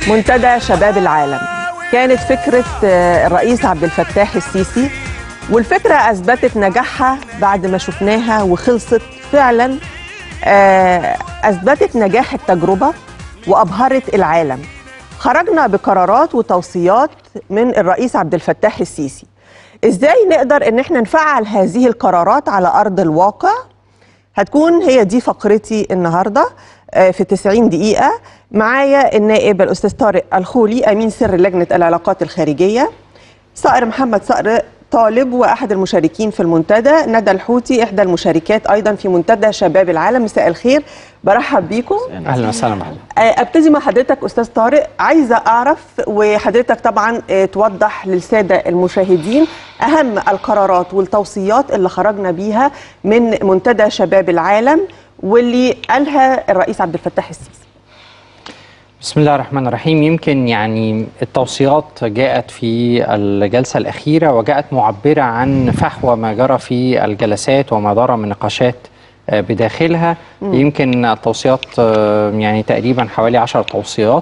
منتدى شباب العالم كانت فكرة آه، الرئيس عبد الفتاح السيسي والفكرة أثبتت نجاحها بعد ما شفناها وخلصت فعلا آه، أثبتت نجاح التجربة وأبهرت العالم خرجنا بقرارات وتوصيات من الرئيس عبد الفتاح السيسي إزاي نقدر إن احنا نفعل هذه القرارات على أرض الواقع هتكون هي دي فقرتي النهارده آه، في 90 دقيقة معايا النائب الأستاذ طارق الخولي أمين سر لجنة العلاقات الخارجية صقر محمد صقر طالب وأحد المشاركين في المنتدى ندى الحوتي إحدى المشاركات أيضا في منتدى شباب العالم مساء الخير برحب بيكم اهلا وسهلا بحضرتك آه، ابتدي مع حضرتك استاذ طارق عايزه اعرف وحضرتك طبعا آه، توضح للساده المشاهدين اهم القرارات والتوصيات اللي خرجنا بيها من منتدى شباب العالم واللي قالها الرئيس عبد الفتاح السيسي بسم الله الرحمن الرحيم يمكن يعني التوصيات جاءت في الجلسة الأخيرة وجاءت معبرة عن فحوى ما جرى في الجلسات وما دار من نقاشات آه، بداخلها يمكن التوصيات آه، يعني تقريبا حوالي عشر توصيات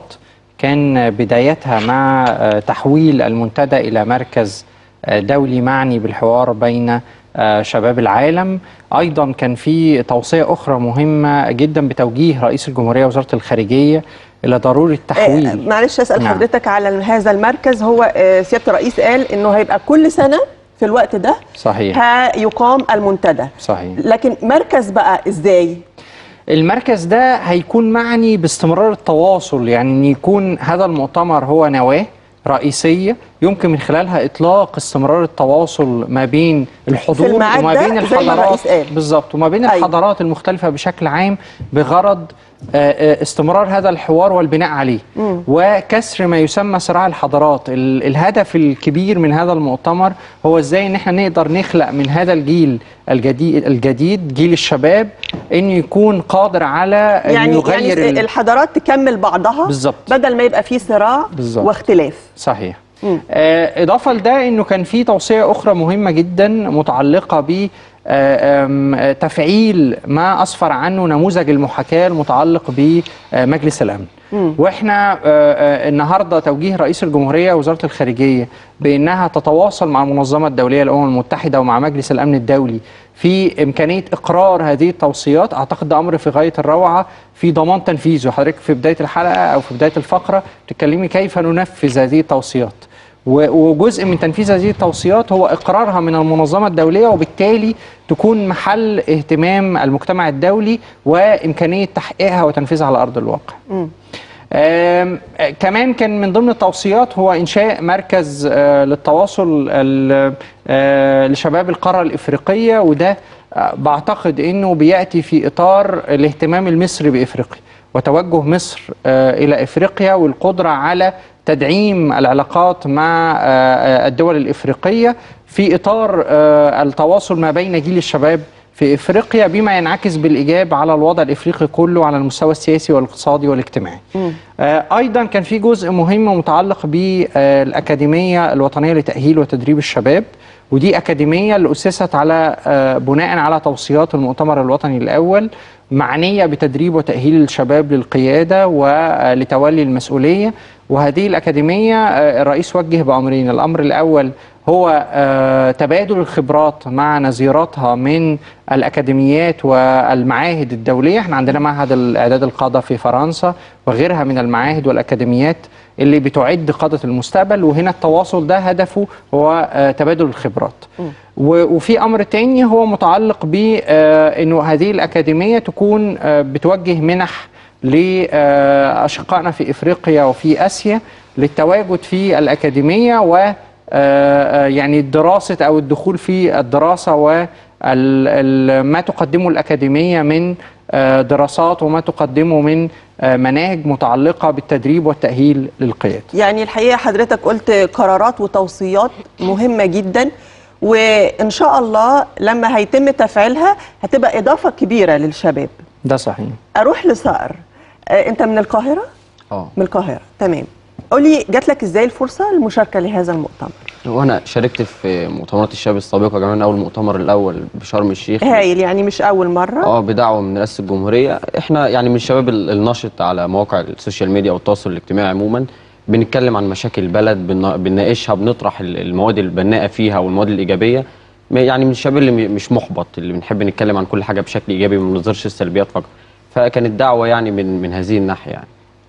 كان بدايتها مع آه، تحويل المنتدى إلى مركز آه، دولي معني بالحوار بين آه، شباب العالم أيضا كان في توصية أخرى مهمة جدا بتوجيه رئيس الجمهورية وزارة الخارجية إلى ضرورة آه، تحويل معلش اسال نعم. حضرتك على هذا المركز هو آه، سياده الرئيس قال انه هيبقى كل سنه في الوقت ده صحيح هيقام المنتدى صحيح لكن مركز بقى ازاي المركز ده هيكون معني باستمرار التواصل يعني ان يكون هذا المؤتمر هو نواة رئيسية يمكن من خلالها إطلاق استمرار التواصل ما بين الحضور الميعاد وما ده بين زي ما الحضارات الرئيس قال. بالظبط وما بين أيوة. الحضارات المختلفة بشكل عام بغرض آه، آه، استمرار هذا الحوار والبناء عليه وكسر ما يسمى صراع الحضارات ال- الهدف الكبير من هذا المؤتمر هو ازاي ان احنا نقدر نخلق من هذا الجيل الجديد الجديد جيل الشباب انه يكون قادر على انه يعني يغير يعني ال- الحضارات تكمل بعضها بالظبط. بدل ما يبقى في صراع بالظبط. واختلاف صحيح آه، إضافة لده أنه كان في توصية أخرى مهمة جدا متعلقة ب آه، آم، آه، تفعيل ما أسفر عنه نموذج المحاكاة المتعلق بمجلس الأمن واحنا آه، آه، النهارده توجيه رئيس الجمهوريه وزاره الخارجيه بانها تتواصل مع المنظمه الدوليه للامم المتحده ومع مجلس الامن الدولي في امكانيه اقرار هذه التوصيات اعتقد ده امر في غايه الروعه في ضمان تنفيذه حضرتك في بدايه الحلقه او في بدايه الفقره بتتكلمي كيف ننفذ هذه التوصيات و- وجزء من تنفيذ هذه التوصيات هو اقرارها من المنظمه الدوليه وبالتالي تكون محل اهتمام المجتمع الدولي وامكانيه تحقيقها وتنفيذها على ارض الواقع. آم، آه، كمان كان من ضمن التوصيات هو انشاء مركز آه، للتواصل ال- آه، لشباب القاره الافريقيه وده آه، بعتقد انه بياتي في اطار الاهتمام المصري بافريقيا وتوجه مصر آه، الى افريقيا والقدره على تدعيم العلاقات مع آه، آه، الدول الافريقيه في اطار آه، التواصل ما بين جيل الشباب في افريقيا بما ينعكس بالايجاب على الوضع الافريقي كله على المستوى السياسي والاقتصادي والاجتماعي. آه، ايضا كان في جزء مهم متعلق بالاكاديميه الوطنيه لتاهيل وتدريب الشباب ودي اكاديميه اللي اسست على آه، بناء على توصيات المؤتمر الوطني الاول معنيه بتدريب وتاهيل الشباب للقياده ولتولي المسؤوليه وهذه الاكاديميه آه، الرئيس وجه بامرين الامر الاول هو آه، تبادل الخبرات مع نظيراتها من الاكاديميات والمعاهد الدوليه احنا عندنا معهد الاعداد القاده في فرنسا وغيرها من المعاهد والاكاديميات اللي بتعد قاده المستقبل وهنا التواصل ده هدفه هو آه، تبادل الخبرات و- وفي امر تاني هو متعلق بانه هذه الاكاديميه تكون آه، بتوجه منح لاشقائنا في افريقيا وفي اسيا للتواجد في الاكاديميه و آه، آه، يعني دراسه او الدخول في الدراسه وما تقدمه الاكاديميه من آه، دراسات وما تقدمه من آه، مناهج متعلقه بالتدريب والتاهيل للقياده. يعني الحقيقه حضرتك قلت قرارات وتوصيات مهمه جدا وان شاء الله لما هيتم تفعيلها هتبقى اضافه كبيره للشباب ده صحيح. اروح لصقر آه، انت من القاهره اه من القاهره تمام قولي جات لك ازاي الفرصه للمشاركه لهذا المؤتمر وانا شاركت في مؤتمرات الشباب السابقه كمان اول مؤتمر الاول بشرم الشيخ هايل يعني مش اول مره اه بدعوه من رئاسه الجمهوريه احنا يعني من الشباب ال- الناشط على مواقع السوشيال ميديا والتواصل الاجتماعي عموما بنتكلم عن مشاكل البلد بن- بنناقشها بنطرح ال- المواد البناءه فيها والمواد الايجابيه ما- يعني من الشباب اللي م- مش محبط اللي بنحب نتكلم عن كل حاجه بشكل ايجابي ما بنظهرش السلبيات فقط فكانت دعوه يعني من من هذه الناحيه يعني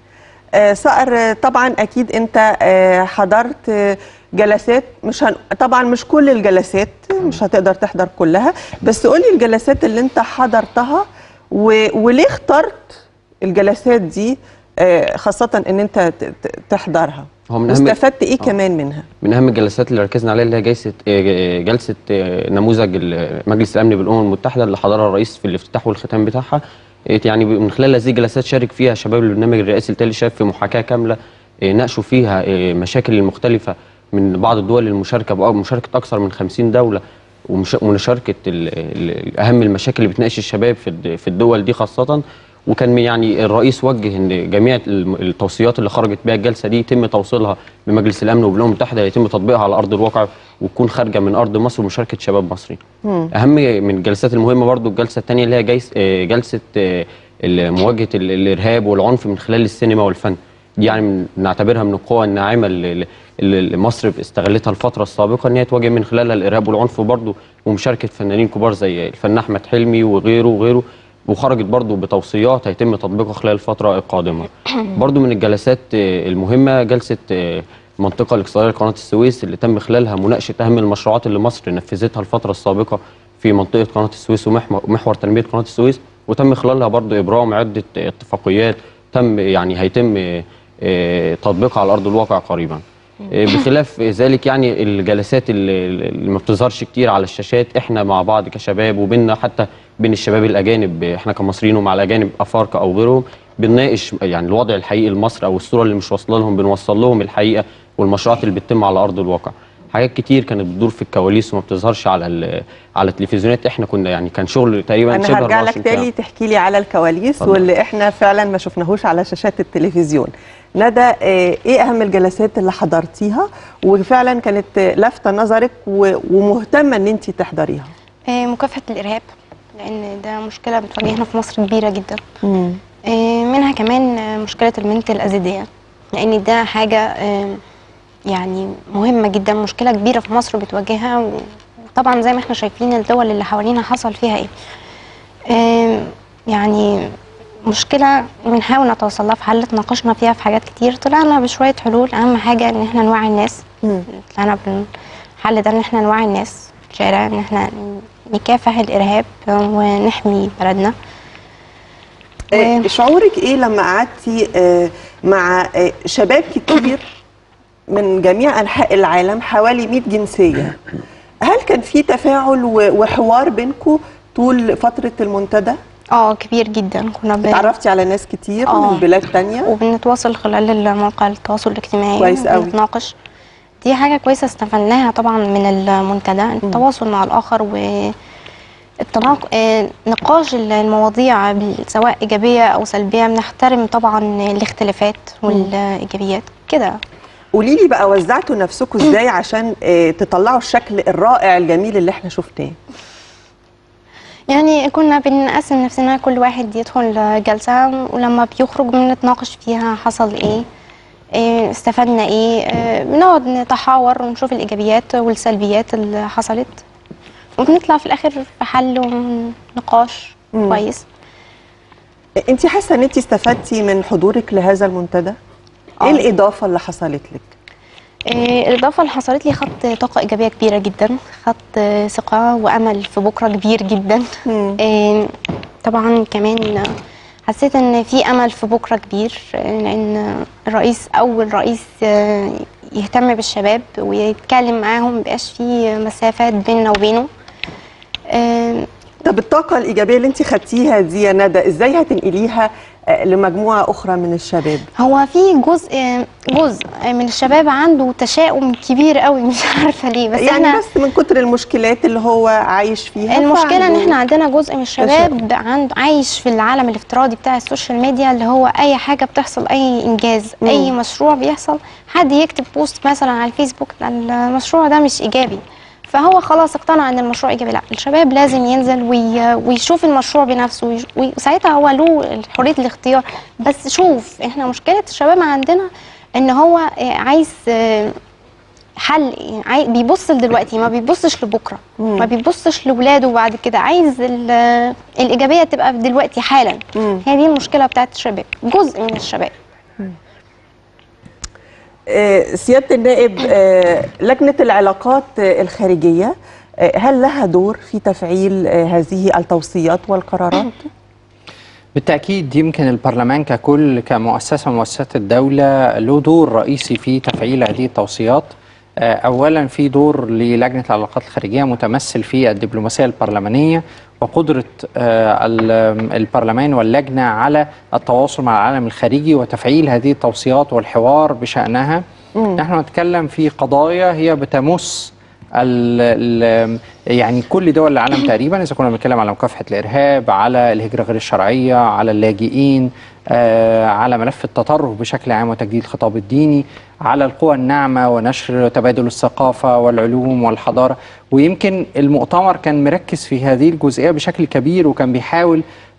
آه، صقر آه، طبعا اكيد انت آه، حضرت آه، جلسات مش هن... طبعا مش كل الجلسات مش هتقدر تحضر كلها بس قولي الجلسات اللي انت حضرتها و... وليه اخترت الجلسات دي آه، خاصة ان انت ت- ت- تحضرها هو من أهم- واستفدت ايه آه. كمان منها من اهم الجلسات اللي ركزنا عليها اللي هي جلسه آه، جلسه آه، نموذج ال- مجلس الامن بالامم المتحده اللي حضرها الرئيس في الافتتاح والختام بتاعها آه، يعني من خلال هذه الجلسات شارك فيها شباب البرنامج الرئاسي لتالي الشباب في محاكاه كامله آه، ناقشوا فيها آه، مشاكل المختلفه من بعض الدول المشاركه بأ- مشاركه اكثر من 50 دوله ومش- ومشاركه ال- ال- اهم المشاكل اللي بتناقش الشباب في الد- في الدول دي خاصه وكان يعني الرئيس وجه ان جميع الم- التوصيات اللي خرجت بها الجلسه دي يتم توصيلها بمجلس الامن وبالامم المتحده يتم تطبيقها على ارض الواقع وتكون خارجه من ارض مصر ومشاركه شباب مصري. اهم من الجلسات المهمه برضو الجلسه الثانيه اللي هي جيس آه، جلسه آه، ال- مواجهه ال- الارهاب والعنف من خلال السينما والفن. دي يعني من- نعتبرها من القوى الناعمه اللي اللي مصر استغلتها الفتره السابقه ان هي تواجه من خلالها الارهاب والعنف برضو ومشاركه فنانين كبار زي الفنان احمد حلمي وغيره وغيره وخرجت برضو بتوصيات هيتم تطبيقها خلال الفترة القادمة برضو من الجلسات آه، المهمة جلسة آه، المنطقة الاقتصادية لقناة السويس اللي تم خلالها مناقشة أهم المشروعات اللي مصر نفذتها الفترة السابقة في منطقة قناة السويس ومحور تنمية قناة السويس وتم خلالها برضو إبرام عدة آه، اتفاقيات تم يعني هيتم آه، آه، تطبيقها على أرض الواقع قريبا آه، بخلاف ذلك يعني الجلسات اللي اللي ما بتظهرش كتير على الشاشات احنا مع بعض كشباب وبيننا حتى بين الشباب الاجانب احنا كمصريين ومع الاجانب افارقه او غيرهم بنناقش يعني الوضع الحقيقي لمصر او الصوره اللي مش واصله لهم بنوصل لهم الحقيقه والمشروعات اللي بتتم على ارض الواقع حاجات كتير كانت بتدور في الكواليس وما بتظهرش على ال- على التلفزيونات احنا كنا يعني كان شغل تقريبا انا شبه هرجع لك 24 ساعة. تاني تحكي لي على الكواليس اتفضل. واللي احنا فعلا ما شفناهوش على شاشات التلفزيون ندى آه، ايه اهم الجلسات اللي حضرتيها وفعلا كانت آه، لافته نظرك و- ومهتمه ان انت تحضريها آه، مكافحة الإرهاب لأن ده مشكلة بتواجهنا في مصر كبيرة جدا آه، منها كمان آه، مشكلة المنت الأزيدية لأن ده حاجة آه، يعني مهمة جدا مشكلة كبيرة في مصر بتواجهها وطبعا زي ما احنا شايفين الدول اللي حوالينا حصل فيها ايه آه، يعني مشكلة بنحاول نتوصل لها في حل تناقشنا فيها في حاجات كتير طلعنا بشوية حلول أهم حاجة إن احنا نوعي الناس مم. طلعنا بالحل ده إن احنا نوعي الناس في الشارع إن احنا نكافح الإرهاب ونحمي بلدنا آه، شعورك ايه لما قعدتي آه، مع آه، شباب كتير من جميع انحاء العالم حوالي 100 جنسيه هل كان في تفاعل و- وحوار بينكم طول فتره المنتدى اه كبير جدا كنا بن... اتعرفتي على ناس كتير آه. من بلاد تانية وبنتواصل خلال مواقع التواصل الاجتماعي كويس أوي. بنتناقش دي حاجة كويسة استفدناها طبعا من المنتدى التواصل مع الآخر و التناق... آه، نقاش المواضيع بال- سواء إيجابية أو سلبية بنحترم طبعا الاختلافات والإيجابيات كده قولي لي بقى وزعتوا نفسكم ازاي عشان آه، تطلعوا الشكل الرائع الجميل اللي احنا شفناه يعني كنا بنقسم نفسنا كل واحد يدخل جلسة ولما بيخرج بنتناقش فيها حصل ايه إيه استفدنا ايه آه، بنقعد نتحاور ونشوف الايجابيات والسلبيات اللي حصلت وبنطلع في الاخر في حل ونقاش مم. كويس انت حاسه ان انت استفدتي من حضورك لهذا المنتدى ايه آه. الاضافه اللي حصلت لك إيه، الإضافة اللي حصلت لي خط طاقة إيجابية كبيرة جدا خط آه، ثقة وأمل في بكرة كبير جدا مم. إيه، طبعا كمان حسيت ان في امل في بكره كبير آه، لان الرئيس اول رئيس آه، يهتم بالشباب ويتكلم معاهم مبقاش في مسافات بيننا وبينه آه، طب الطاقة الإيجابية اللي أنت خدتيها دي يا ندى إزاي هتنقليها آه، لمجموعه اخرى من الشباب هو في جزء جزء من الشباب عنده تشاؤم كبير قوي مش عارفه ليه بس يعني احنا بس من كتر المشكلات اللي هو عايش فيها المشكله ان فعنده- احنا عندنا جزء من الشباب عند عايش في العالم الافتراضي بتاع السوشيال ميديا اللي هو اي حاجه بتحصل اي انجاز مم. اي مشروع بيحصل حد يكتب بوست مثلا على الفيسبوك ده المشروع ده مش ايجابي فهو خلاص اقتنع ان المشروع ايجابي لا الشباب لازم ينزل وي... ويشوف المشروع بنفسه ويش- وي- وساعتها هو له حريه الاختيار بس شوف احنا مشكله الشباب عندنا ان هو آه، عايز آه، حل عاي... بيبص لدلوقتي ما بيبصش لبكره مم. ما بيبصش لاولاده بعد كده عايز ال- الايجابيه تبقى دلوقتي حالا مم. هي دي المشكله بتاعت الشباب جزء من الشباب آه، سياده النائب آه، لجنه العلاقات آه، الخارجيه آه، هل لها دور في تفعيل آه، هذه التوصيات والقرارات؟ بالتأكيد يمكن البرلمان ككل كمؤسسة من مؤسسات الدولة له دور رئيسي في تفعيل هذه التوصيات آه، أولا في دور للجنة العلاقات الخارجية متمثل في الدبلوماسية البرلمانية وقدرة آه، ال- البرلمان واللجنة على التواصل مع العالم الخارجي وتفعيل هذه التوصيات والحوار بشأنها نحن نتكلم في قضايا هي بتمس ال ال يعني كل دول العالم تقريبا اذا كنا بنتكلم على مكافحه الارهاب على الهجره غير الشرعيه على اللاجئين آه على ملف التطرف بشكل عام وتجديد الخطاب الديني على القوى الناعمه ونشر تبادل الثقافه والعلوم والحضاره ويمكن المؤتمر كان مركز في هذه الجزئيه بشكل كبير وكان بيحاول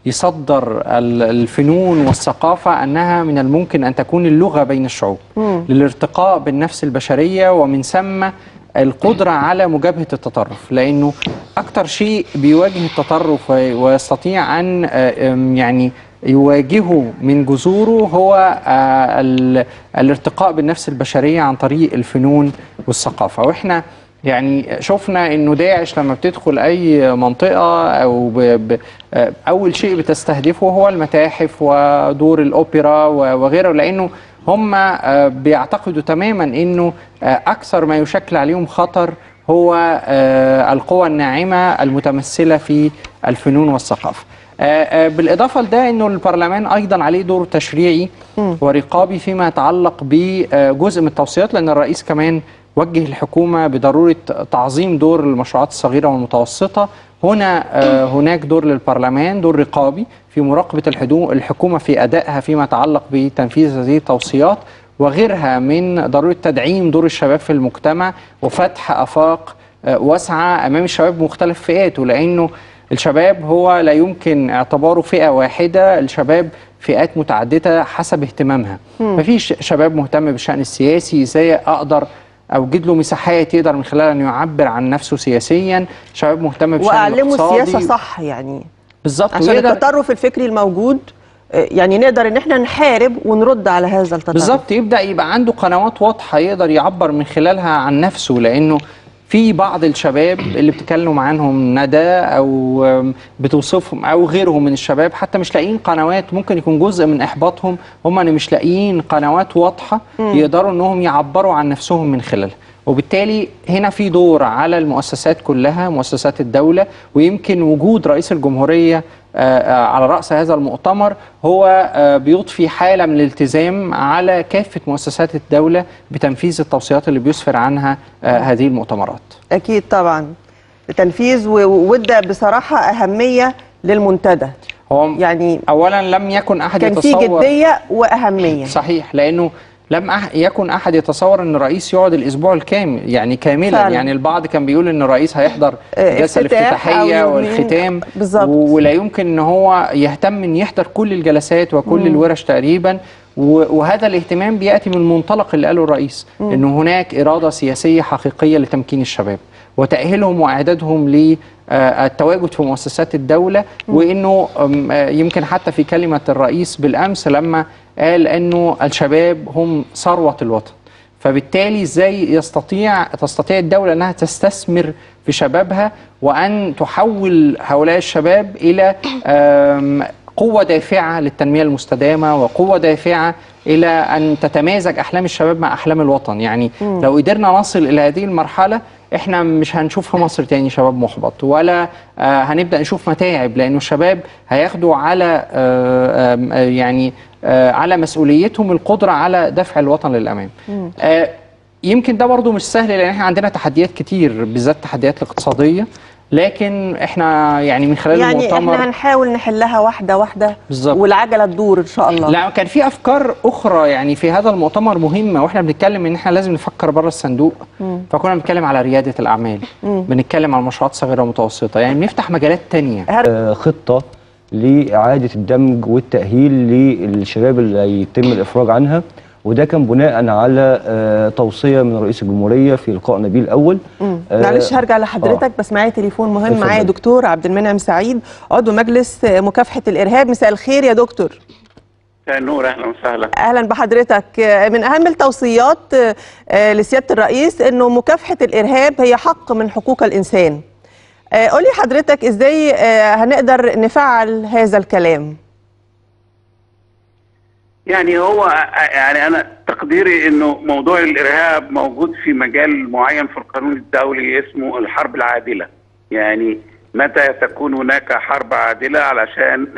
يصدر ال- الفنون والثقافة أنها من الممكن أن تكون اللغة بين الشعوب للارتقاء بالنفس البشرية ومن ثم القدرة على مجابهة التطرف لأنه أكثر شيء بيواجه التطرف وي- ويستطيع أن آه، أم، يعني يواجهه من جذوره هو آه، ال- الارتقاء بالنفس البشرية عن طريق الفنون والثقافة وإحنا يعني شفنا انه داعش لما بتدخل اي منطقه او ب ب آه، اول شيء بتستهدفه هو المتاحف ودور الاوبرا و- وغيره لانه هم آه، بيعتقدوا تماما انه آه، اكثر ما يشكل عليهم خطر هو آه، القوى الناعمه المتمثله في الفنون والثقافه. آه، آه، بالاضافه لده انه البرلمان ايضا عليه دور تشريعي ورقابي فيما يتعلق بجزء من التوصيات لان الرئيس كمان وجه الحكومه بضروره تعظيم دور المشروعات الصغيره والمتوسطه هنا آه، هناك دور للبرلمان دور رقابي في مراقبه الحدو- الحكومه في ادائها فيما يتعلق بتنفيذ هذه التوصيات وغيرها من ضروره تدعيم دور الشباب في المجتمع وفتح افاق آه، واسعه امام الشباب بمختلف فئاته لانه الشباب هو لا يمكن اعتباره فئه واحده الشباب فئات متعدده حسب اهتمامها مفيش شباب مهتم بالشان السياسي ازاي اقدر اوجد له مساحات يقدر من خلالها انه يعبر عن نفسه سياسيا شباب مهتم بالشان واعلموا الاقتصادي السياسه صح يعني بالظبط عشان ويقدر- التطرف الفكري الموجود آه، يعني نقدر ان احنا نحارب ونرد على هذا التطرف بالظبط يبدا يبقى عنده قنوات واضحه يقدر يعبر من خلالها عن نفسه لانه في بعض الشباب اللي بتتكلم عنهم ندى او آم، بتوصفهم او غيرهم من الشباب حتى مش لاقيين قنوات ممكن يكون جزء من احباطهم هم ان مش لاقيين قنوات واضحه يقدروا انهم يعبروا عن نفسهم من خلالها وبالتالي هنا في دور على المؤسسات كلها مؤسسات الدولة ويمكن وجود رئيس الجمهورية آه، آه، على رأس هذا المؤتمر هو آه، بيضفي حالة من الالتزام على كافة مؤسسات الدولة بتنفيذ التوصيات اللي بيسفر عنها آه، هذه المؤتمرات اكيد طبعا التنفيذ و- وادى بصراحه اهميه للمنتدى هو يعني أولا لم يكن أحد كان في يتصور جديه واهميه صحيح لانه لم أح يكن احد يتصور ان الرئيس يقعد الاسبوع الكامل يعني كاملا فعلا. يعني البعض كان بيقول ان الرئيس هيحضر آه، الجلسه افتتاح الافتتاحيه أو يومين. والختام بالظبط. و- ولا يمكن ان هو يهتم ان يحضر كل الجلسات وكل الورش تقريبا و- وهذا الاهتمام بياتي من المنطلق اللي قاله الرئيس انه هناك اراده سياسيه حقيقيه لتمكين الشباب وتاهيلهم واعدادهم للتواجد في مؤسسات الدوله وانه أم، آه، يمكن حتى في كلمه الرئيس بالامس لما قال انه الشباب هم ثروه الوطن فبالتالي ازاي يستطيع تستطيع الدوله انها تستثمر في شبابها وان تحول هؤلاء الشباب الى آم، قوه دافعه للتنميه المستدامه وقوه دافعه الى ان تتمازج احلام الشباب مع احلام الوطن يعني لو قدرنا نصل الى هذه المرحله احنا مش هنشوف في مصر تاني شباب محبط ولا آه، هنبدا نشوف متاعب لانه الشباب هياخدوا على آه، آم، آه، يعني آه، على مسؤوليتهم القدره على دفع الوطن للامام. آه، يمكن ده برضو مش سهل لان احنا عندنا تحديات كتير بالذات التحديات الاقتصاديه لكن احنا يعني من خلال يعني المؤتمر احنا هنحاول نحلها واحده واحده بالظبط. والعجله تدور ان شاء الله لا كان في افكار اخرى يعني في هذا المؤتمر مهمه واحنا بنتكلم ان احنا لازم نفكر بره الصندوق فكنا بنتكلم على رياده الاعمال بنتكلم على المشروعات الصغيره والمتوسطه يعني بنفتح مجالات تانية آه، خطة لإعادة الدمج والتأهيل للشباب اللي هيتم الإفراج عنها وده كان بناء على آه، توصية من رئيس الجمهورية في لقاء نبيل الأول مم. آه، معلش هرجع لحضرتك بس معايا تليفون مهم اتفضل. معايا دكتور عبد المنعم سعيد عضو مجلس مكافحه الارهاب مساء الخير يا دكتور مساء النور اهلا وسهلا اهلا بحضرتك من اهم التوصيات آه، لسياده الرئيس انه مكافحه الارهاب هي حق من حقوق الانسان آه، قولي حضرتك ازاي آه، هنقدر نفعل هذا الكلام يعني هو يعني انا تقديري انه موضوع الارهاب موجود في مجال معين في القانون الدولي اسمه الحرب العادله يعني متى تكون هناك حرب عادله علشان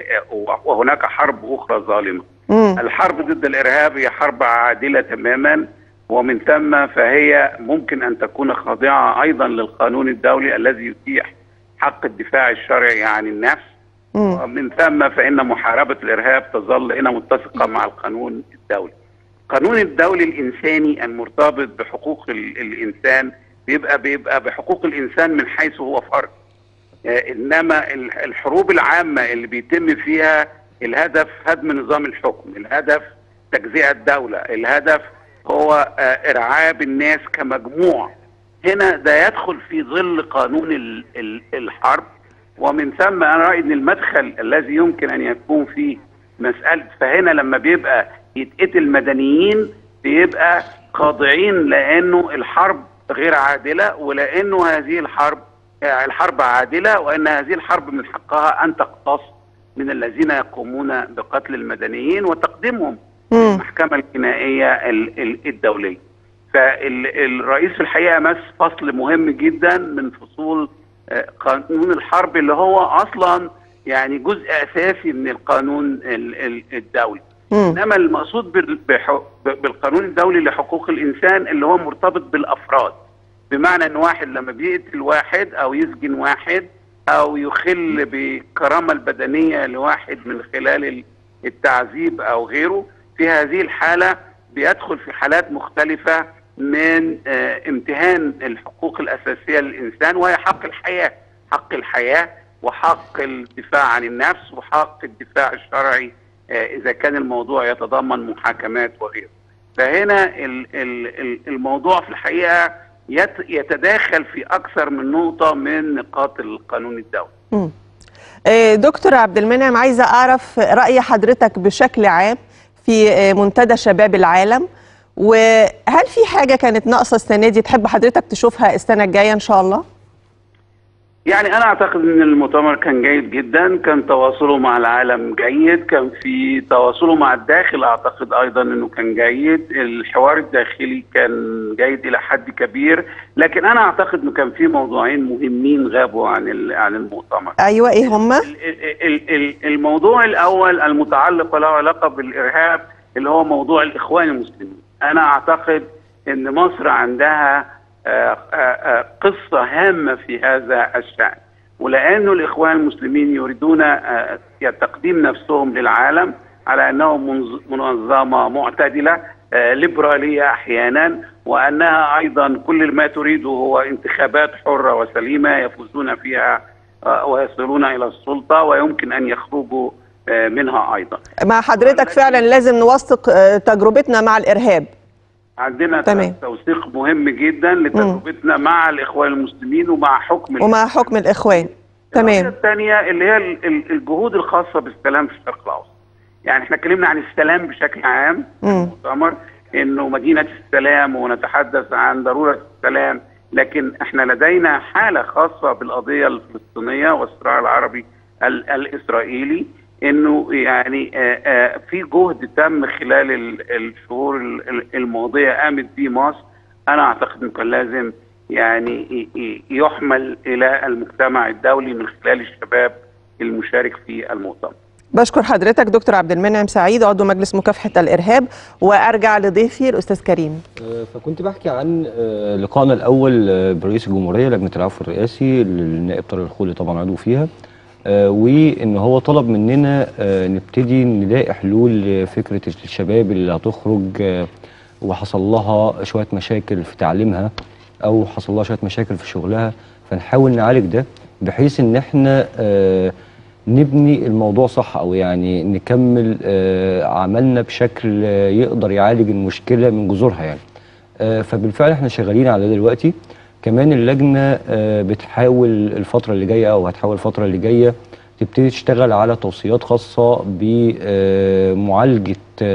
وهناك حرب اخرى ظالمه مم. الحرب ضد الارهاب هي حرب عادله تماما ومن ثم فهي ممكن ان تكون خاضعه ايضا للقانون الدولي الذي يتيح حق الدفاع الشرعي عن النفس مم. ومن ثم فإن محاربة الإرهاب تظل هنا متسقة مع القانون الدولي القانون الدولي الإنساني المرتبط بحقوق ال- الإنسان بيبقى بيبقى بحقوق الإنسان من حيث هو فرد آه، إنما ال- الحروب العامة اللي بيتم فيها الهدف هدم نظام الحكم الهدف تجزئة الدولة الهدف هو آه، إرعاب الناس كمجموع هنا ده يدخل في ظل قانون ال- ال- الحرب ومن ثم انا رايي ان المدخل الذي يمكن ان يكون فيه مساله فهنا لما بيبقى يتقتل مدنيين بيبقى خاضعين لانه الحرب غير عادله ولانه هذه الحرب آه، الحرب عادله وان هذه الحرب من حقها ان تقتص من الذين يقومون بقتل المدنيين وتقديمهم مم. للمحكمه الجنائيه ال- ال- الدوليه. فالرئيس في الحقيقه مس فصل مهم جدا من فصول آه، قانون الحرب اللي هو اصلا يعني جزء اساسي من القانون ال- ال- الدولي. مم. انما المقصود بال- بح- بالقانون الدولي لحقوق الانسان اللي هو مرتبط بالافراد بمعنى ان واحد لما بيقتل واحد او يسجن واحد او يخل بالكرامه البدنيه لواحد من خلال ال- التعذيب او غيره في هذه الحاله بيدخل في حالات مختلفه من آه، امتهان الحقوق الاساسيه للانسان وهي حق الحياه حق الحياه وحق الدفاع عن النفس وحق الدفاع الشرعي آه، اذا كان الموضوع يتضمن محاكمات وغيره فهنا ال- ال- ال- الموضوع في الحقيقه يت- يتداخل في اكثر من نقطه من نقاط القانون الدولي آه، دكتور عبد المنعم عايزه اعرف راي حضرتك بشكل عام في آه، منتدى شباب العالم وهل في حاجه كانت ناقصه السنه دي تحب حضرتك تشوفها السنه الجايه ان شاء الله يعني انا اعتقد ان المؤتمر كان جيد جدا كان تواصله مع العالم جيد كان في تواصله مع الداخل اعتقد ايضا انه كان جيد الحوار الداخلي كان جيد الى حد كبير لكن انا اعتقد انه كان في موضوعين مهمين غابوا عن ال- عن المؤتمر ايوه ايه هما ال- ال- ال- الموضوع الاول المتعلق وله علاقه بالارهاب اللي هو موضوع الاخوان المسلمين انا اعتقد ان مصر عندها آه، آه، آه، قصه هامه في هذا الشان ولانه الاخوان المسلمين يريدون آه، تقديم نفسهم للعالم على انهم منظ- منظمه معتدله آه، ليبراليه احيانا وانها ايضا كل ما تريده هو انتخابات حره وسليمه يفوزون فيها آه، ويصلون الى السلطه ويمكن ان يخرجوا آه، منها ايضا. مع حضرتك فعلا لازم نوثق آه، تجربتنا مع الارهاب عندنا تمام. توثيق مهم جدا لتجربتنا مع الاخوان المسلمين ومع حكم ومع حكم الاخوان القضية تمام الثانية اللي هي ال- ال- الجهود الخاصة بالسلام في الشرق الأوسط. يعني احنا اتكلمنا عن السلام بشكل عام في مم. المؤتمر انه مدينة السلام ونتحدث عن ضرورة السلام لكن احنا لدينا حالة خاصة بالقضية الفلسطينية والصراع العربي ال- الإسرائيلي انه يعني آه، آه، في جهد تم خلال ال- الشهور ال- ال- الماضية قامت به مصر انا اعتقد انه كان لازم يعني ي- ي- يحمل الى المجتمع الدولي من خلال الشباب المشارك في المؤتمر. بشكر حضرتك دكتور عبد المنعم سعيد عضو مجلس مكافحه الارهاب وارجع لضيفي الاستاذ كريم آه، فكنت بحكي عن آه، لقائنا الاول آه، برئيس الجمهوريه لجنه العفو الرئاسي النائب طارق الخولي طبعا عضو فيها آه، وان هو طلب مننا آه، نبتدي نلاقي حلول لفكره الشباب اللي هتخرج آه، وحصل لها شويه مشاكل في تعليمها او حصل لها شويه مشاكل في شغلها فنحاول نعالج ده بحيث ان احنا آه، نبني الموضوع صح او يعني نكمل آه، عملنا بشكل آه، يقدر يعالج المشكله من جذورها يعني آه، فبالفعل احنا شغالين على ده دلوقتي كمان اللجنه آه، بتحاول الفتره اللي جايه او هتحاول الفتره اللي جايه تبتدي تشتغل على توصيات خاصه بمعالجه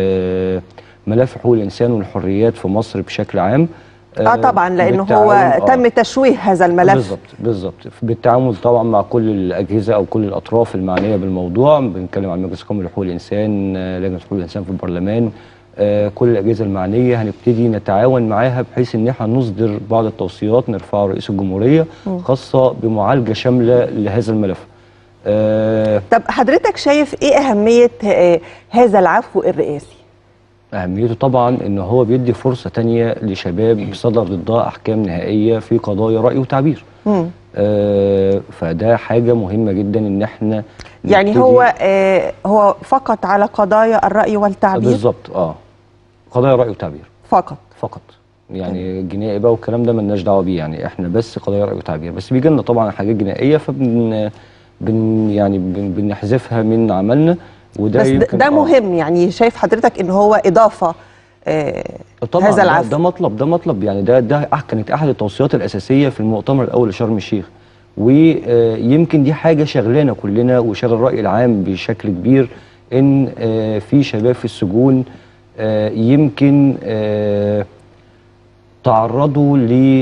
ملف حقوق الانسان والحريات في مصر بشكل عام اه طبعا لانه هو بالتعاون- آه. تم تشويه هذا الملف بالظبط بالظبط بالتعامل طبعا مع كل الاجهزه او كل الاطراف المعنيه بالموضوع بنتكلم عن مجلس قومي لحقوق الانسان آه، لجنه حقوق الانسان في البرلمان آه، كل الاجهزه المعنيه هنبتدي نتعاون معاها بحيث ان احنا نصدر بعض التوصيات نرفعها رئيس الجمهوريه خاصه بمعالجه شامله لهذا الملف آه، طب حضرتك شايف ايه اهميه آه، هذا العفو الرئاسي أهميته طبعا إن هو بيدي فرصة تانية لشباب صدر ضدها أحكام نهائية في قضايا رأي وتعبير. مم. آه فده حاجة مهمة جدا إن إحنا يعني نبتدي- هو آه هو فقط على قضايا الرأي والتعبير بالظبط اه قضايا رأي وتعبير فقط فقط يعني الجنائي بقى والكلام ده ملناش دعوة بيه يعني إحنا بس قضايا رأي وتعبير بس بيجي لنا طبعا حاجات جنائية فبن بن يعني بن بنحذفها من عملنا وده بس ده, يمكن ده آه. مهم يعني شايف حضرتك ان هو اضافه آه طبعا هذا ده- العفو ده مطلب ده مطلب يعني ده ده أح- كانت احد التوصيات الاساسيه في المؤتمر الاول لشرم الشيخ ويمكن دي حاجه شغلانه كلنا وشغل الراي العام بشكل كبير ان آه، في شباب في السجون آه، يمكن آه، تعرضوا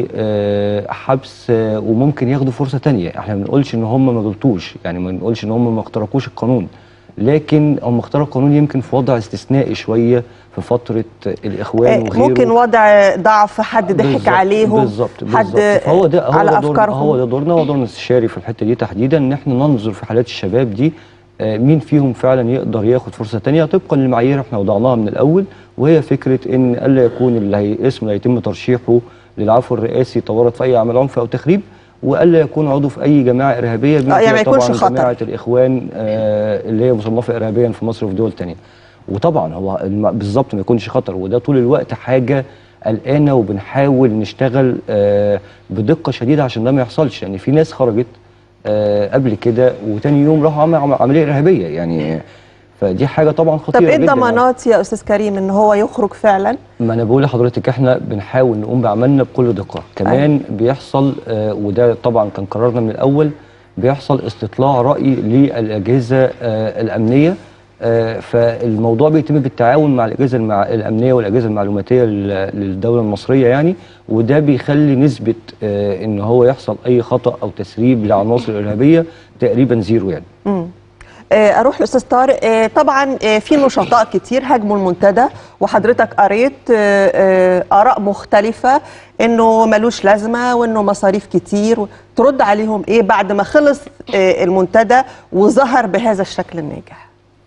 لحبس وممكن ياخدوا فرصه تانية احنا ما بنقولش ان هم ما غلطوش يعني ما بنقولش ان هم ما اخترقوش القانون لكن هم اخترقوا القانون يمكن في وضع استثنائي شويه في فتره الاخوان آه وغيره ممكن وضع ضعف حد ضحك بالظبط، عليهم بالظبط حد بالظبط. فهو ده هو على ده دورنا افكارهم هو ده دورنا هو دورنا الاستشاري في الحته دي تحديدا ان احنا ننظر في حالات الشباب دي آه، مين فيهم فعلا يقدر ياخد فرصه تانية طبقا للمعايير احنا وضعناها من الاول وهي فكره ان الا يكون اللي هي اسم اللي هيتم ترشيحه للعفو الرئاسي تورط في اي عمل عنف او تخريب والا يكون عضو في اي جماعه ارهابيه بما آه، يعني فيها ما يكونش طبعا خطر. جماعه الاخوان آه، اللي هي مصنفه ارهابيا في مصر وفي دول تانية وطبعا هو الم- بالظبط ما يكونش خطر وده طول الوقت حاجه قلقانه وبنحاول نشتغل آه، بدقه شديده عشان ده ما يحصلش يعني في ناس خرجت آه، قبل كده وتاني يوم راحوا عملوا عمليه ارهابيه يعني فدي حاجه طبعا خطيره طب ايه جدا يعني. الضمانات يا استاذ كريم ان هو يخرج فعلا ما انا بقول لحضرتك احنا بنحاول نقوم بعملنا بكل دقه كمان بيحصل آه وده طبعا كان قرارنا من الاول بيحصل استطلاع راي للاجهزه آه الامنيه آه فالموضوع بيتم بالتعاون مع الاجهزه المع... الامنيه والاجهزه المعلوماتيه لل- للدوله المصريه يعني وده بيخلي نسبه آه ان هو يحصل اي خطا او تسريب لعناصر ارهابيه تقريبا زيرو يعني مم. آه، اروح لاستاذ طارق آه، طبعا آه، في نشطاء كتير هاجموا المنتدى وحضرتك قريت آه، آه، اراء مختلفه انه ملوش لازمه وانه مصاريف كتير ترد عليهم ايه بعد ما خلص آه، المنتدى وظهر بهذا الشكل الناجح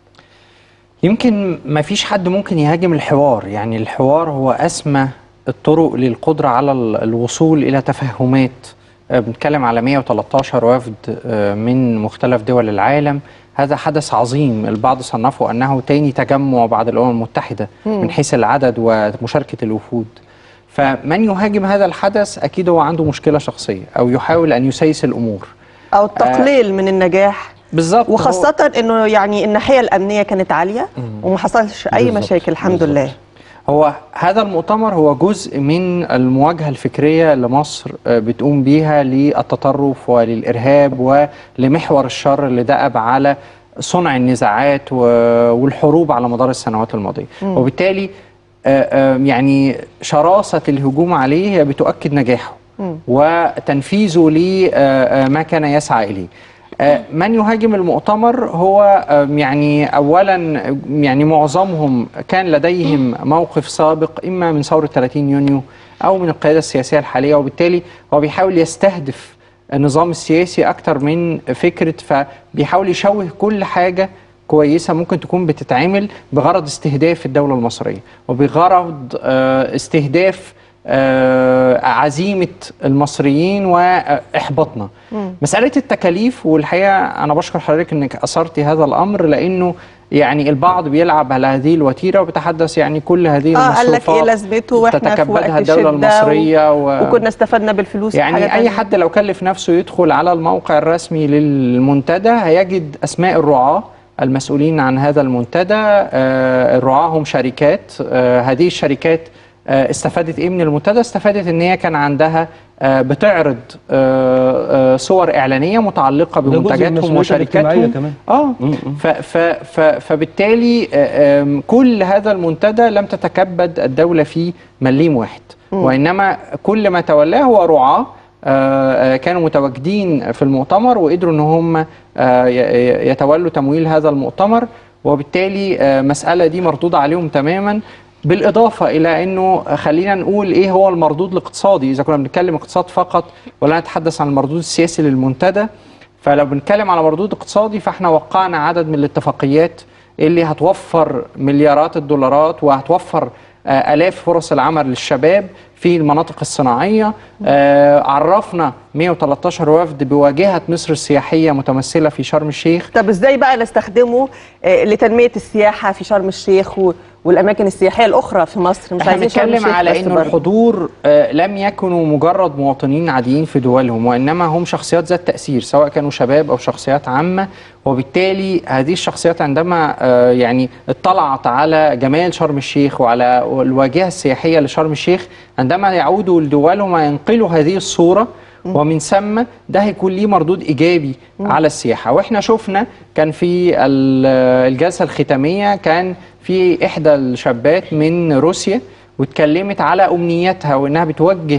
يمكن ما فيش حد ممكن يهاجم الحوار يعني الحوار هو أسمى الطرق للقدرة على ال- الوصول إلى تفاهمات آه، بنتكلم على 113 وفد آه، من مختلف دول العالم هذا حدث عظيم البعض صنفه أنه تاني تجمع بعد الأمم المتحدة من حيث العدد ومشاركة الوفود فمن يهاجم هذا الحدث أكيد هو عنده مشكلة شخصية أو يحاول أن يسيس الأمور او التقليل من النجاح بالظبط هو- وخاصه انه يعني الناحيه الامنيه كانت عاليه وما حصلش اي بالظبط، مشاكل الحمد بالظبط. لله هو هذا المؤتمر هو جزء من المواجهة الفكرية اللي مصر آه، بتقوم بيها للتطرف وللإرهاب ولمحور الشر اللي دأب على صنع النزاعات و- والحروب على مدار السنوات الماضية وبالتالي آه، آه، يعني شراسة الهجوم عليه هي بتؤكد نجاحه وتنفيذه لما كان يسعى إليه آه، من يهاجم المؤتمر هو آه، يعني اولا يعني معظمهم كان لديهم موقف سابق اما من ثوره 30 يونيو او من القياده السياسيه الحاليه وبالتالي هو بيحاول يستهدف النظام السياسي اكتر من فكره فبيحاول يشوه كل حاجه كويسه ممكن تكون بتتعمل بغرض استهداف الدوله المصريه وبغرض آه، استهداف آه، عزيمه المصريين واحباطنا مساله التكاليف والحقيقه انا بشكر حضرتك انك اثرتي هذا الامر لانه يعني البعض بيلعب على هذه الوتيره وبيتحدث يعني كل هذه اه قال لك المصروفات ايه لازمته واحنا في تتكبدها وقت الدوله شدة المصريه و... وكنا استفدنا بالفلوس في حاجة يعني اي تانية. حد لو كلف نفسه يدخل على الموقع الرسمي للمنتدى هيجد اسماء الرعاه المسؤولين عن هذا المنتدى آه، الرعاه هم شركات آه، هذه الشركات آه، استفادت ايه من المنتدى استفادت ان هي كان عندها آه، بتعرض آه، آه، صور اعلانيه متعلقه ده جزء من بمنتجاتهم مسؤوليتها الاجتماعية وشركاتهم كمان. اه م- م. ف ف ف فبالتالي آه، آم، كل هذا المنتدى لم تتكبد الدولة فيه مليم واحد وإنما كل ما تولاه هو رعاة آه، آه، كانوا متواجدين في المؤتمر وقدروا ان هم آه، ي- ي- يتولوا تمويل هذا المؤتمر وبالتالي آه، مسألة دي مردودة عليهم تماما بالإضافة إلى أنه خلينا نقول إيه هو المردود الاقتصادي إذا كنا بنتكلم اقتصاد فقط ولا نتحدث عن المردود السياسي للمنتدى فلو بنتكلم على مردود اقتصادي فاحنا وقعنا عدد من الاتفاقيات اللي هتوفر مليارات الدولارات وهتوفر آه، آلاف فرص العمل للشباب في المناطق الصناعية آه، عرفنا 113 وفد بواجهة مصر السياحية متمثلة في شرم الشيخ طب ازاي بقى نستخدمه آه، لتنميه السياحه في شرم الشيخ و- والاماكن السياحيه الاخرى في مصر مش احنا عايزين شرم بنتكلم الشيخ على بس انه برضه. الحضور آه، لم يكونوا مجرد مواطنين عاديين في دولهم وانما هم شخصيات ذات تاثير سواء كانوا شباب او شخصيات عامه وبالتالي هذه الشخصيات عندما آه، يعني اطلعت على جمال شرم الشيخ وعلى الواجهه السياحيه لشرم الشيخ عندما يعودوا لدولهم ينقلوا هذه الصوره ومن ثم ده هيكون ليه مردود ايجابي على السياحه واحنا شفنا كان في ال- الجلسه الختاميه كان في احدى الشابات من روسيا واتكلمت على امنيتها وانها بتوجه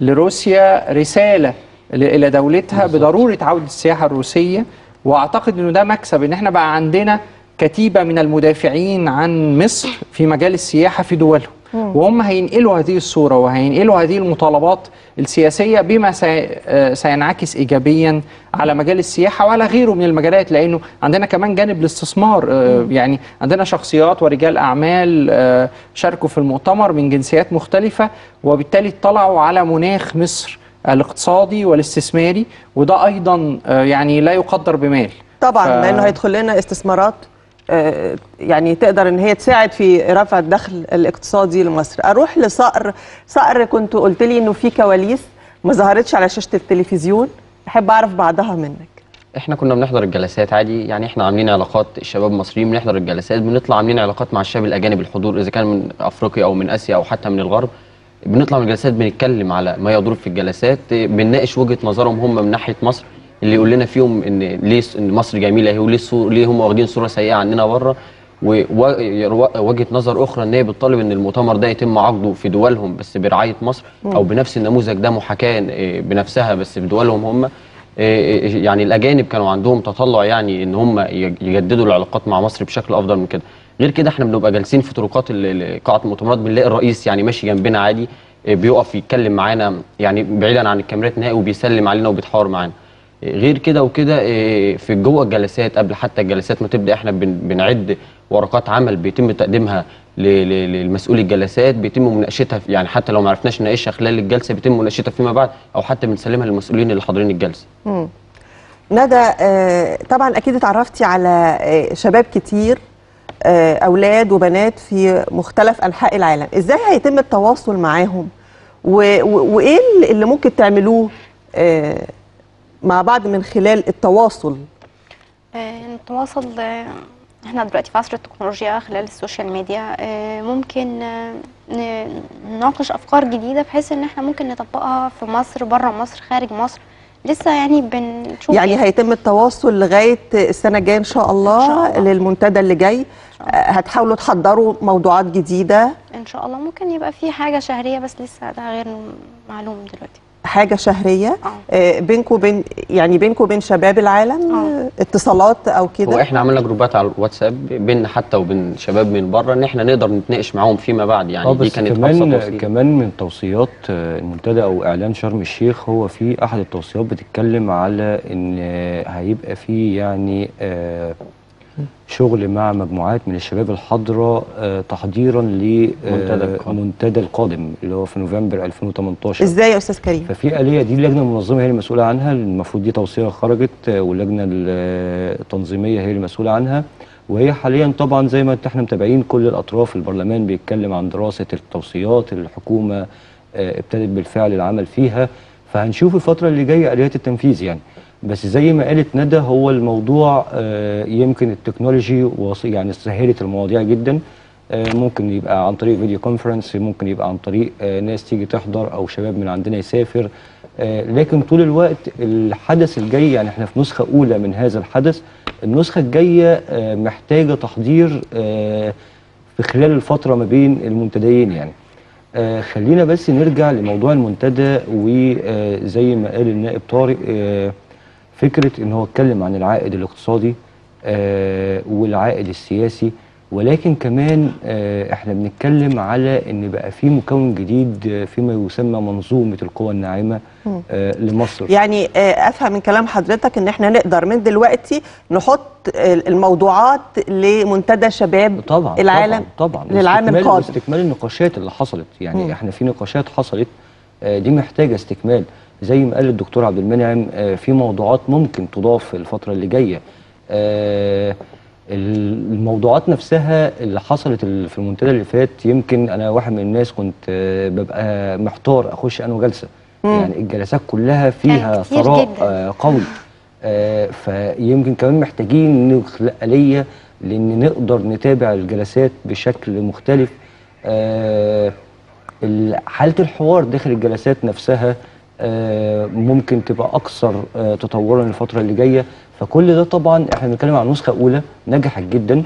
لروسيا رساله ل- الى دولتها بضروره عوده السياحه الروسيه واعتقد انه ده مكسب ان احنا بقى عندنا كتيبه من المدافعين عن مصر في مجال السياحه في دولهم وهم هينقلوا هذه الصوره وهينقلوا هذه المطالبات السياسيه بما سي- آه، سينعكس ايجابيا على مجال السياحه وعلى غيره من المجالات لانه عندنا كمان جانب الاستثمار آه، يعني عندنا شخصيات ورجال اعمال آه، شاركوا في المؤتمر من جنسيات مختلفه وبالتالي اطلعوا على مناخ مصر الاقتصادي والاستثماري وده ايضا آه، يعني لا يقدر بمال طبعا ف- لانه هيدخل لنا استثمارات آه، يعني تقدر ان هي تساعد في رفع الدخل الاقتصادي لمصر اروح لصقر صقر كنت قلت لي انه في كواليس ما ظهرتش على شاشه التلفزيون احب اعرف بعضها منك احنا كنا بنحضر الجلسات عادي يعني احنا عاملين علاقات الشباب المصريين بنحضر الجلسات بنطلع عاملين علاقات مع الشباب الاجانب الحضور اذا كان من افريقيا او من اسيا او حتى من الغرب بنطلع من الجلسات بنتكلم على ما يدور في الجلسات بنناقش وجهه نظرهم هم من ناحيه مصر اللي يقول لنا فيهم ان ليه س- ان مصر جميله اهي وليه الصور- ليه هم واخدين صوره سيئه عننا بره ووجهه نظر اخرى ان هي بتطالب ان المؤتمر ده يتم عقده في دولهم بس برعايه مصر او بنفس النموذج ده محاكاه آه، بنفسها بس في دولهم هم إيه يعني الاجانب كانوا عندهم تطلع يعني ان هم يجددوا العلاقات مع مصر بشكل افضل من كده غير كده احنا بنبقى جالسين في طرقات ال- ال- قاعه المؤتمرات بنلاقي الرئيس يعني ماشي جنبنا عادي إيه بيقف يتكلم معانا يعني بعيدا عن الكاميرات نهائي وبيسلم علينا وبيتحاور معانا إيه غير كده وكده إيه في جوه الجلسات قبل حتى الجلسات ما تبدا احنا بن- بنعد ورقات عمل بيتم تقديمها ل- ل- للمسؤول الجلسات بيتم مناقشتها في- يعني حتى لو ما عرفناش نناقشها خلال الجلسه بيتم مناقشتها فيما بعد او حتى بنسلمها للمسؤولين اللي حاضرين الجلسه ندى آه، طبعا اكيد اتعرفتي على آه، شباب كتير آه، اولاد وبنات في مختلف انحاء العالم ازاي هيتم التواصل معاهم و- و- وايه اللي- اللي ممكن تعملوه آه، مع بعض من خلال التواصل آه، نتواصل آه، احنا دلوقتي في عصر التكنولوجيا خلال السوشيال ميديا آه، ممكن آه، ن- نناقش افكار جديده بحيث ان احنا ممكن نطبقها في مصر بره مصر خارج مصر لسه يعني بنشوف يعني هيتم التواصل لغايه السنه الجايه ان شاء الله, إن شاء الله. للمنتدى اللي جاي شاء الله. آه، هتحاولوا تحضروا موضوعات جديده ان شاء الله ممكن يبقى في حاجه شهريه بس لسه ده غير معلوم دلوقتي حاجه شهريه اه آه، بينكم وبين يعني بينكم وبين شباب العالم اه. آه، اتصالات او هو كده احنا عملنا جروبات على الواتساب بيننا حتى وبين شباب من بره ان احنا نقدر نتناقش معاهم فيما بعد يعني اه دي بس كانت ابسط كمان وسيله كمان من توصيات آه، المنتدى او اعلان شرم الشيخ هو في احد التوصيات بتتكلم على ان آه، هيبقى في يعني آه، شغل مع مجموعات من الشباب الحاضره آه، تحضيرا منتدى القادم. للمنتدى القادم اللي هو في نوفمبر 2018 ازاي يا استاذ كريم ففي آلية دي اللجنة المنظمة هي المسؤولة عنها المفروض دي توصية خرجت آه، واللجنة ال- التنظيمية هي المسؤولة عنها وهي حاليا طبعا زي ما احنا متابعين كل الأطراف البرلمان بيتكلم عن دراسة التوصيات الحكومة آه، ابتدت بالفعل العمل فيها فهنشوف الفترة اللي جاية آليات التنفيذ يعني بس زي ما قالت ندى هو الموضوع آه، يمكن التكنولوجي وص- يعني سهلت المواضيع جدا آه، ممكن يبقى عن طريق فيديو كونفرنس ممكن يبقى عن طريق آه، ناس تيجي تحضر او شباب من عندنا يسافر آه، لكن طول الوقت الحدث الجاي يعني احنا في نسخة اولى من هذا الحدث النسخة الجاية آه، محتاجة تحضير آه، في خلال الفترة ما بين المنتديين يعني آه، خلينا بس نرجع لموضوع المنتدى وزي ما قال النائب طارق آه، فكرة ان هو اتكلم عن العائد الاقتصادي آه، والعائد السياسي ولكن كمان آه، احنا بنتكلم على ان بقى في مكون جديد آه، فيما يسمى منظومة القوى الناعمة آه، لمصر يعني آه، افهم من كلام حضرتك ان احنا نقدر من دلوقتي نحط آه، الموضوعات لمنتدى شباب طبعا العالم طبعا, طبعا للعام واستكمال- القادم واستكمال النقاشات اللي حصلت يعني مم. احنا في نقاشات حصلت آه، دي محتاجه استكمال زي ما قال الدكتور عبد المنعم آه، في موضوعات ممكن تضاف الفتره اللي جايه آه، الموضوعات نفسها اللي حصلت ال- في المنتدى اللي فات يمكن انا واحد من الناس كنت آه، ببقى محتار اخش انه جلسه يعني الجلسات كلها فيها كانت كتير ثراء جدا. آه، قوي آه، فيمكن كمان محتاجين نخلق آلية لأن نقدر نتابع الجلسات بشكل مختلف آه، ال- حالة الحوار داخل الجلسات نفسها آه، ممكن تبقى أكثر آه، تطورا الفترة اللي جاية فكل ده طبعا احنا بنتكلم عن نسخة أولى نجحت جدا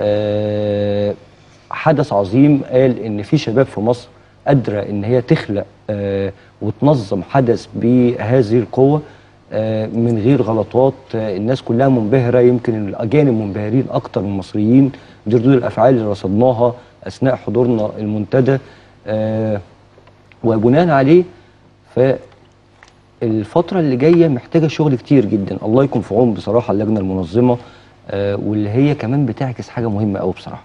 آه، حدث عظيم قال إن في شباب في مصر قادرة إن هي تخلق آه، وتنظم حدث بهذه القوة آه، من غير غلطات آه، الناس كلها منبهرة يمكن الأجانب منبهرين أكتر من المصريين دي ردود الأفعال اللي رصدناها أثناء حضورنا المنتدى آه، وبناء عليه فالفترة اللي جاية محتاجة شغل كتير جدا الله يكون في عون بصراحة اللجنة المنظمة آه، واللي هي كمان بتعكس حاجة مهمة قوي بصراحة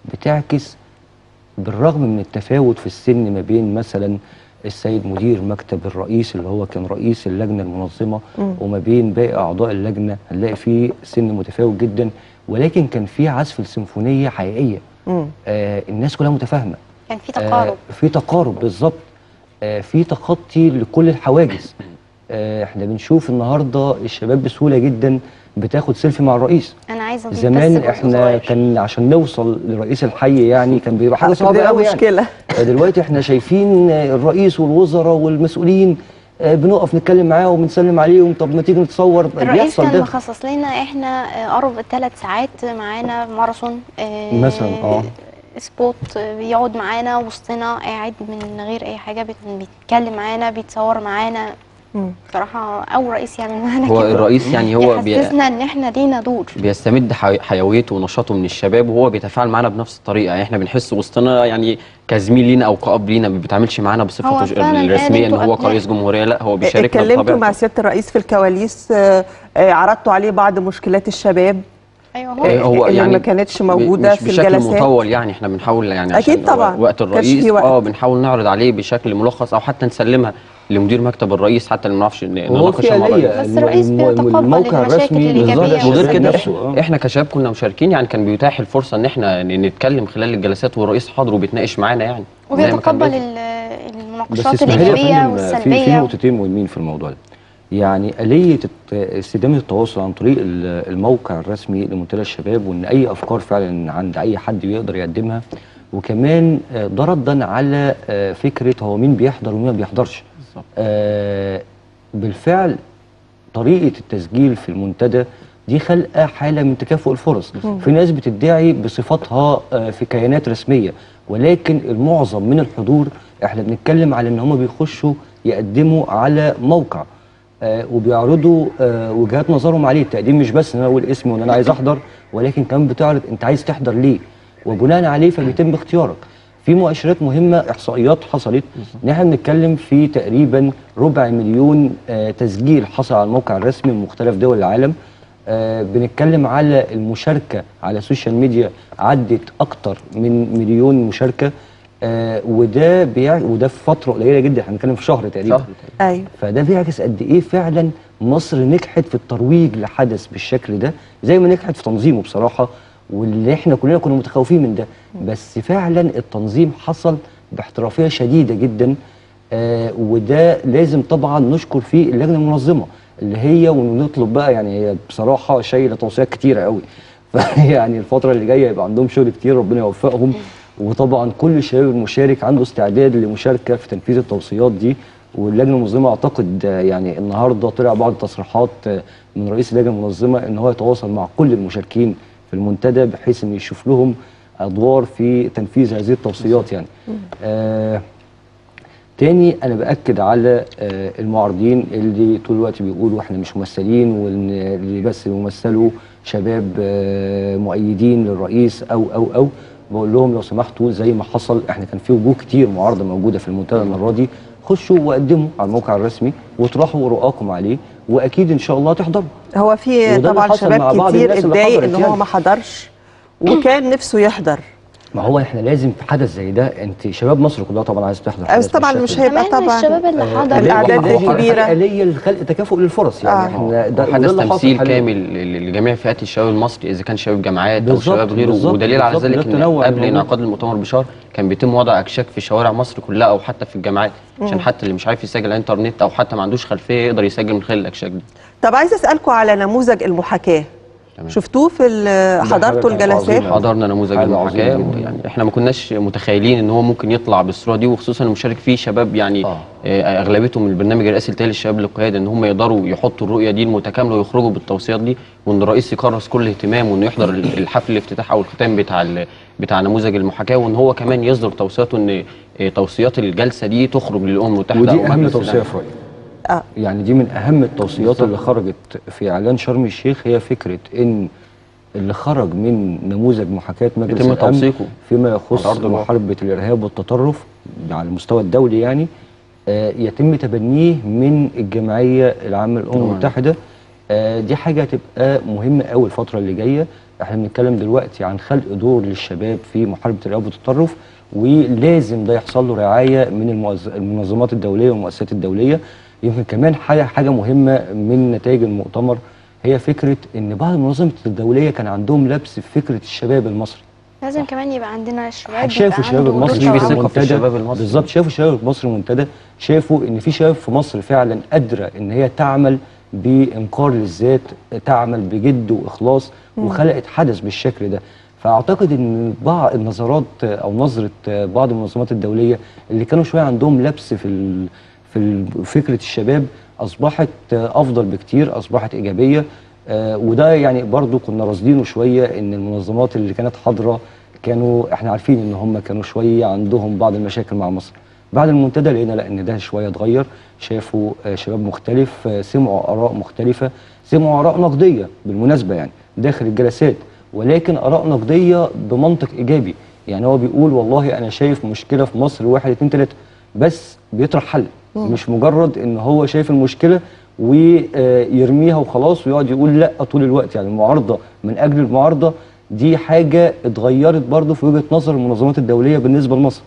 بتعكس بالرغم من التفاوت في السن ما بين مثلا السيد مدير مكتب الرئيس اللي هو كان رئيس اللجنه المنظمه وما بين باقي اعضاء اللجنه هنلاقي فيه سن متفاوت جدا ولكن كان في عزف السيمفونيه حقيقيه مم. آه الناس كلها متفاهمه كان في تقارب آه في تقارب بالظبط آه في تخطي لكل الحواجز آه احنا بنشوف النهارده الشباب بسهوله جدا بتاخد سيلفي مع الرئيس انا عايزه أضيف زمان بس جزء احنا صغير. كان عشان نوصل لرئيس الحي يعني كان بيبقى حاجه صعبه بتبقى قوي يعني. مشكله دلوقتي احنا شايفين الرئيس والوزراء والمسؤولين آه، بنقف نتكلم معاهم وبنسلم عليهم طب ما تيجي نتصور الرئيس بيحصل كان ده مخصص لنا احنا آه، قرب ثلاث ساعات معانا ماراثون آه، مثلاً، آه. سبوت آه، بيقعد معانا وسطنا قاعد من غير اي حاجه بيت- بيتكلم معانا بيتصور معانا مم. بصراحه اول رئيس يعمل معانا هو كده الرئيس يعني هو بي... يحسسنا ان احنا لينا دور بيستمد حي- حيويته ونشاطه من الشباب وهو بيتفاعل معانا بنفس الطريقه يعني احنا بنحس وسطنا يعني كزميل لينا او كاب لينا ما بيتعاملش معانا هو بصفته فعلاً قال الرسميه ان انتوا هو أبناء. كرئيس جمهوريه لا هو بيشاركنا اتكلمتوا مع بطبيعته سياده الرئيس في الكواليس آه، آه، عرضتوا عليه بعض مشكلات الشباب ايوه إيه، هو اللي ما كانتش موجودة مش في بشكل الجلسات. مطول يعني احنا بنحاول يعني أكيد عشان طبعاً. وقت كانش الرئيس في وقت. اه بنحاول نعرض عليه بشكل ملخص او حتى نسلمها لمدير مكتب الرئيس حتى اللي ما نعرفش ن- وهو في نناقشها مع آلية الرئيس. بس الرئيس الم- الم- بيتقبل الموقع المشاكل الرسمي الإيجابية للزرع وغير والسلبية. كده نفسه، آه. احنا, احنا كشباب كنا مشاركين يعني كان بيتاح الفرصه ان احنا ن- نتكلم خلال الجلسات والرئيس حاضر وبيتناقش معانا يعني زي ما كان وبيتقبل بيظهر. ال- بس المناقشات اسمحي لي يا الايجابيه فندم، في في والسلبيه نقطتين مهمين في الموضوع ده يعني آلية الت- استدامة التواصل عن طريق ال- الموقع الرسمي لمنتدى الشباب وإن أي أفكار فعلا عند أي حد بيقدر يقدمها وكمان آه، ده ردا على آه، فكرة هو مين بيحضر ومين ما بيحضرش بالظبط. آه، بالفعل طريقة التسجيل في المنتدى دي خلقة حالة من تكافؤ الفرص في ناس بتدعي بصفتها آه، في كيانات رسمية ولكن المعظم من الحضور احنا بنتكلم على ان هم بيخشوا يقدموا على موقع آه وبيعرضوا آه وجهات نظرهم عليه التقديم مش بس ان انا اقول اسمي وان انا عايز احضر ولكن كمان بتعرض انت عايز تحضر ليه وبناء عليه فبيتم اختيارك في مؤشرات مهمه احصائيات حصلت ان احنا بنتكلم في تقريبا ربع مليون آه تسجيل حصل على الموقع الرسمي من مختلف دول العالم آه بنتكلم على المشاركه على السوشيال ميديا عدت اكتر من مليون مشاركه آه وده بيع وده في فتره قليله جدا احنا بنتكلم في شهر تقريبا شهر ايوه فده بيعكس قد ايه فعلا مصر نجحت في الترويج لحدث بالشكل ده زي ما نجحت في تنظيمه بصراحه واللي احنا كلنا كنا متخوفين من ده بس فعلا التنظيم حصل باحترافيه شديده جدا آه وده لازم طبعا نشكر فيه اللجنه المنظمه اللي هي ونطلب بقى يعني هي بصراحه شايله توصيات كتيره قوي فيعني الفتره اللي جايه يبقى عندهم شغل كتير ربنا يوفقهم وطبعا كل الشباب المشارك عنده استعداد للمشاركه في تنفيذ التوصيات دي واللجنه المنظمه اعتقد آه، يعني النهارده طلع بعض التصريحات آه، من رئيس اللجنه المنظمه ان هو يتواصل مع كل المشاركين في المنتدى بحيث ان يشوف لهم ادوار في تنفيذ هذه التوصيات يعني. آه تاني انا باكد على آه المعارضين اللي طول الوقت بيقولوا احنا مش ممثلين وان اللي بس بيمثلوا شباب آه مؤيدين للرئيس او او او بقول لهم لو سمحتوا زي ما حصل احنا كان في وجوه كتير معارضه موجوده في المنتدى المره دي خشوا وقدموا على الموقع الرسمي واطرحوا رؤاكم عليه واكيد ان شاء الله تحضروا هو في وده اللي طبعا حصل مع شباب بعض كتير الناس اللي اتضايق حضرت ان هو يعني. ما حضرش وكان نفسه يحضر ما هو احنا لازم في حدث زي ده انت شباب مصر كلها طبعا عايزه تحضر بس حدث طبعا بالشكل مش ده. هيبقى كمان طبعا الشباب اللي حضر الأعداد هو الكبيرة. حركة آلية لخلق تكافؤ للفرص يعني آه. احنا ده وده حدث اللي حاصل تمثيل حاليا. كامل ل- لجميع فئات الشباب المصري اذا كان شباب جامعات او بالظبط، شباب غيره بالظبط، ودليل على بالظبط، ده ذلك ان التنوع قبل الموجود. انعقاد المؤتمر بشهر كان بيتم وضع اكشاك في شوارع مصر كلها او حتى في الجامعات عشان حتى اللي مش عارف يسجل على الانترنت او حتى ما عندوش خلفيه يقدر يسجل من خلال الاكشاك دي طب عايز اسالكم على نموذج المحاكاه تمام. شفتوه في ال- حاجة حضرتوا كانت الجلسات عظيمة. حضرنا نموذج حاجة المحاكاه عظيمة جداً. يعني احنا ما كناش متخيلين ان هو ممكن يطلع بالصوره دي وخصوصا المشارك فيه شباب يعني آه. آه. اغلبيتهم من البرنامج الرئاسي التالي للشباب للقياده ان هم يقدروا يحطوا الرؤيه دي المتكامله ويخرجوا بالتوصيات دي وان الرئيس يكرس كل اهتمام وانه يحضر ال- الحفل الافتتاح او الختام بتاع ال- بتاع نموذج المحاكاه وان هو كمان يصدر توصياته ان آه، توصيات الجلسه دي تخرج للامم المتحده ودي أو اهم مجلس توصيه الأمن. في رايي اه يعني دي من اهم التوصيات اللي خرجت في اعلان شرم الشيخ هي فكره ان اللي خرج من نموذج محاكاه مجلس يتم الامن توثيقه فيما يخص على أرض الواقع. محاربه الارهاب والتطرف على المستوى الدولي يعني آه يتم تبنيه من الجمعيه العامه للامم طبعاً. المتحده آه دي حاجه هتبقى مهمه قوي الفتره اللي جايه احنا بنتكلم دلوقتي عن خلق دور للشباب في محاربه الارهاب والتطرف ولازم ده يحصل له رعايه من المؤز- المنظمات الدوليه والمؤسسات الدوليه يمكن كمان حاجه حاجه مهمه من نتائج المؤتمر هي فكره ان بعض المنظمات الدوليه كان عندهم لبس في فكره الشباب المصري لازم كمان يبقى عندنا الشباب شافوا يبقى الشباب عنده دور المصري في توعوي. ثقة في منتدى. الشباب المصري. بالظبط شافوا الشباب المصري منتدى شافوا ان في شباب في مصر فعلا قادره ان هي تعمل بانكار للذات تعمل بجد واخلاص وخلقت حدث بالشكل ده فاعتقد ان بعض النظرات او نظره بعض المنظمات الدوليه اللي كانوا شويه عندهم لبس في ال- في ال- فكره الشباب اصبحت افضل بكتير اصبحت ايجابيه آه، وده يعني برضو كنا راصدينه شويه ان المنظمات اللي كانت حاضره كانوا احنا عارفين ان هم كانوا شويه عندهم بعض المشاكل مع مصر بعد المنتدى لقينا لا ان ده شويه اتغير شافوا آه، شباب مختلف آه، سمعوا اراء مختلفه سمعوا اراء نقديه بالمناسبه يعني داخل الجلسات ولكن اراء نقديه بمنطق ايجابي يعني هو بيقول والله انا شايف مشكله في مصر واحد اتنين تلاته بس بيطرح حل مش مجرد ان هو شايف المشكله ويرميها وخلاص ويقعد يقول لا طول الوقت يعني المعارضه من اجل المعارضه دي حاجه اتغيرت برضه في وجهه نظر المنظمات الدوليه بالنسبه لمصر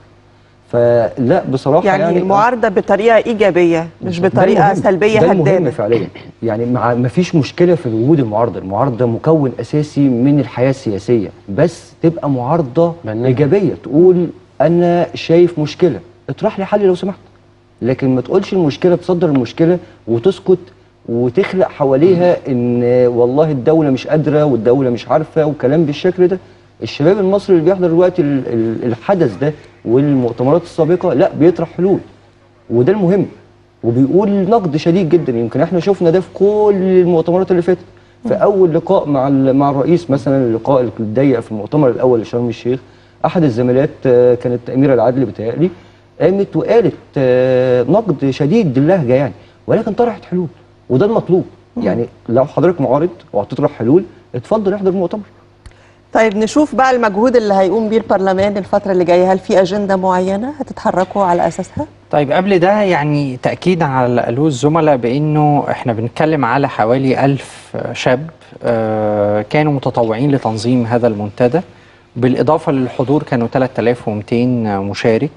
فلا بصراحه يعني, يعني المعارضه بطريقه ايجابيه مش ده بطريقه المهم. سلبيه ده المهم هدامه فعليا يعني مع ما فيش مشكله في وجود المعارضه المعارضه مكون اساسي من الحياه السياسيه بس تبقى معارضه بناء. ايجابيه تقول انا شايف مشكله اطرح لي حل لو سمحت لكن ما تقولش المشكله تصدر المشكله وتسكت وتخلق حواليها ان والله الدوله مش قادره والدوله مش عارفه وكلام بالشكل ده الشباب المصري اللي بيحضر دلوقتي ال- ال- الحدث ده والمؤتمرات السابقه لا بيطرح حلول وده المهم وبيقول نقد شديد جدا يمكن احنا شفنا ده في كل المؤتمرات اللي فاتت في اول لقاء مع ال- مع الرئيس مثلا اللقاء الضيق في المؤتمر الاول لشرم الشيخ احد الزميلات آه، كانت اميره العدل بتهيألي قامت وقالت آه، نقد شديد للهجه يعني ولكن طرحت حلول وده المطلوب يعني لو حضرتك معارض وهتطرح حلول اتفضل احضر المؤتمر طيب نشوف بقى المجهود اللي هيقوم بيه البرلمان الفترة اللي جاية هل في أجندة معينة هتتحركوا على أساسها؟ طيب قبل ده يعني تأكيدا على اللي قالوه الزملاء بأنه احنا بنتكلم على حوالي ألف شاب آه، كانوا متطوعين لتنظيم هذا المنتدى بالإضافة للحضور كانوا 3200 مشارك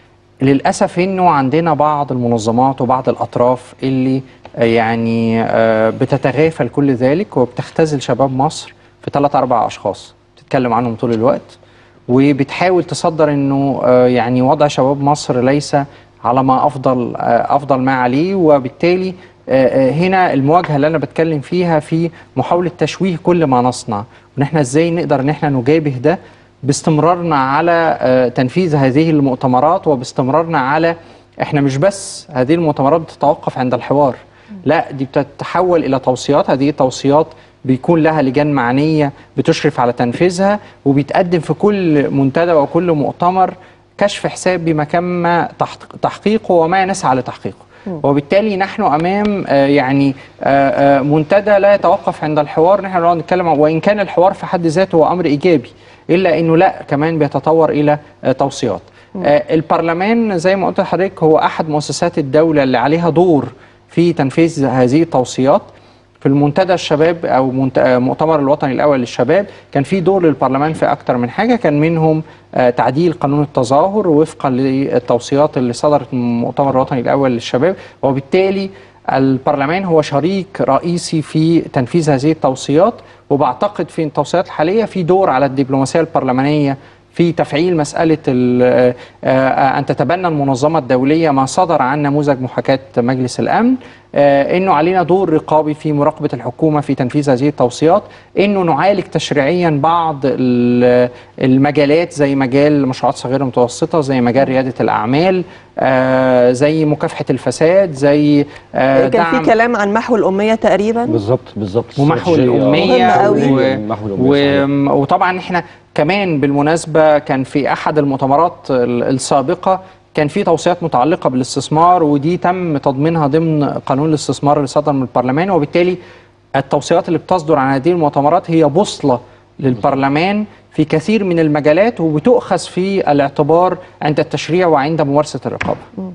للأسف أنه عندنا بعض المنظمات وبعض الأطراف اللي آه، يعني آه، بتتغافل كل ذلك وبتختزل شباب مصر في ثلاث أربع أشخاص بتتكلم عنهم طول الوقت وبتحاول تصدر انه آه، يعني وضع شباب مصر ليس على ما افضل آه، افضل ما عليه وبالتالي آه، آه، هنا المواجهه اللي انا بتكلم فيها في محاوله تشويه كل ما نصنع وان احنا ازاي نقدر ان احنا نجابه ده باستمرارنا على آه، تنفيذ هذه المؤتمرات وباستمرارنا على احنا مش بس هذه المؤتمرات بتتوقف عند الحوار لا دي بتتحول الى توصيات هذه التوصيات بيكون لها لجان معنيه بتشرف على تنفيذها وبيتقدم في كل منتدى وكل مؤتمر كشف حساب بما تم تحق- تحقيقه وما نسعى لتحقيقه وبالتالي نحن امام آه، يعني آه، آه، منتدى لا يتوقف عند الحوار نحن نقعد نتكلم عن- وان كان الحوار في حد ذاته هو امر ايجابي الا انه لا كمان بيتطور الى آه، توصيات آه، البرلمان زي ما قلت لحضرتك هو احد مؤسسات الدوله اللي عليها دور في تنفيذ هذه التوصيات في المنتدى الشباب او منت- آه، مؤتمر الوطني الاول للشباب كان في دور للبرلمان في اكتر من حاجه كان منهم آه، تعديل قانون التظاهر وفقا للتوصيات اللي صدرت من المؤتمر الوطني الاول للشباب وبالتالي البرلمان هو شريك رئيسي في تنفيذ هذه التوصيات وبعتقد في التوصيات الحاليه في دور على الدبلوماسيه البرلمانيه في تفعيل مسألة ال- آه، آه، أن تتبنى المنظمة الدولية ما صدر عن نموذج محاكاة مجلس الأمن آه، أنه علينا دور رقابي في مراقبة الحكومة في تنفيذ هذه التوصيات أنه نعالج تشريعيا بعض ال- المجالات زي مجال المشروعات الصغيرة المتوسطة زي مجال ريادة الأعمال آه، زي مكافحة الفساد زي آه، كان في دعم كلام عن محو الأمية تقريبا بالظبط بالظبط ومحو استراتيجية الأمية مهمة قوي. و... محو الأمية صحيح. و... وطبعا احنا كمان بالمناسبة كان في أحد المؤتمرات ال- السابقة كان في توصيات متعلقة بالاستثمار ودي تم تضمينها ضمن قانون الاستثمار اللي صدر من البرلمان وبالتالي التوصيات اللي بتصدر عن هذه المؤتمرات هي بوصلة للبرلمان في كثير من المجالات وبتؤخذ في الاعتبار عند التشريع وعند ممارسة الرقابة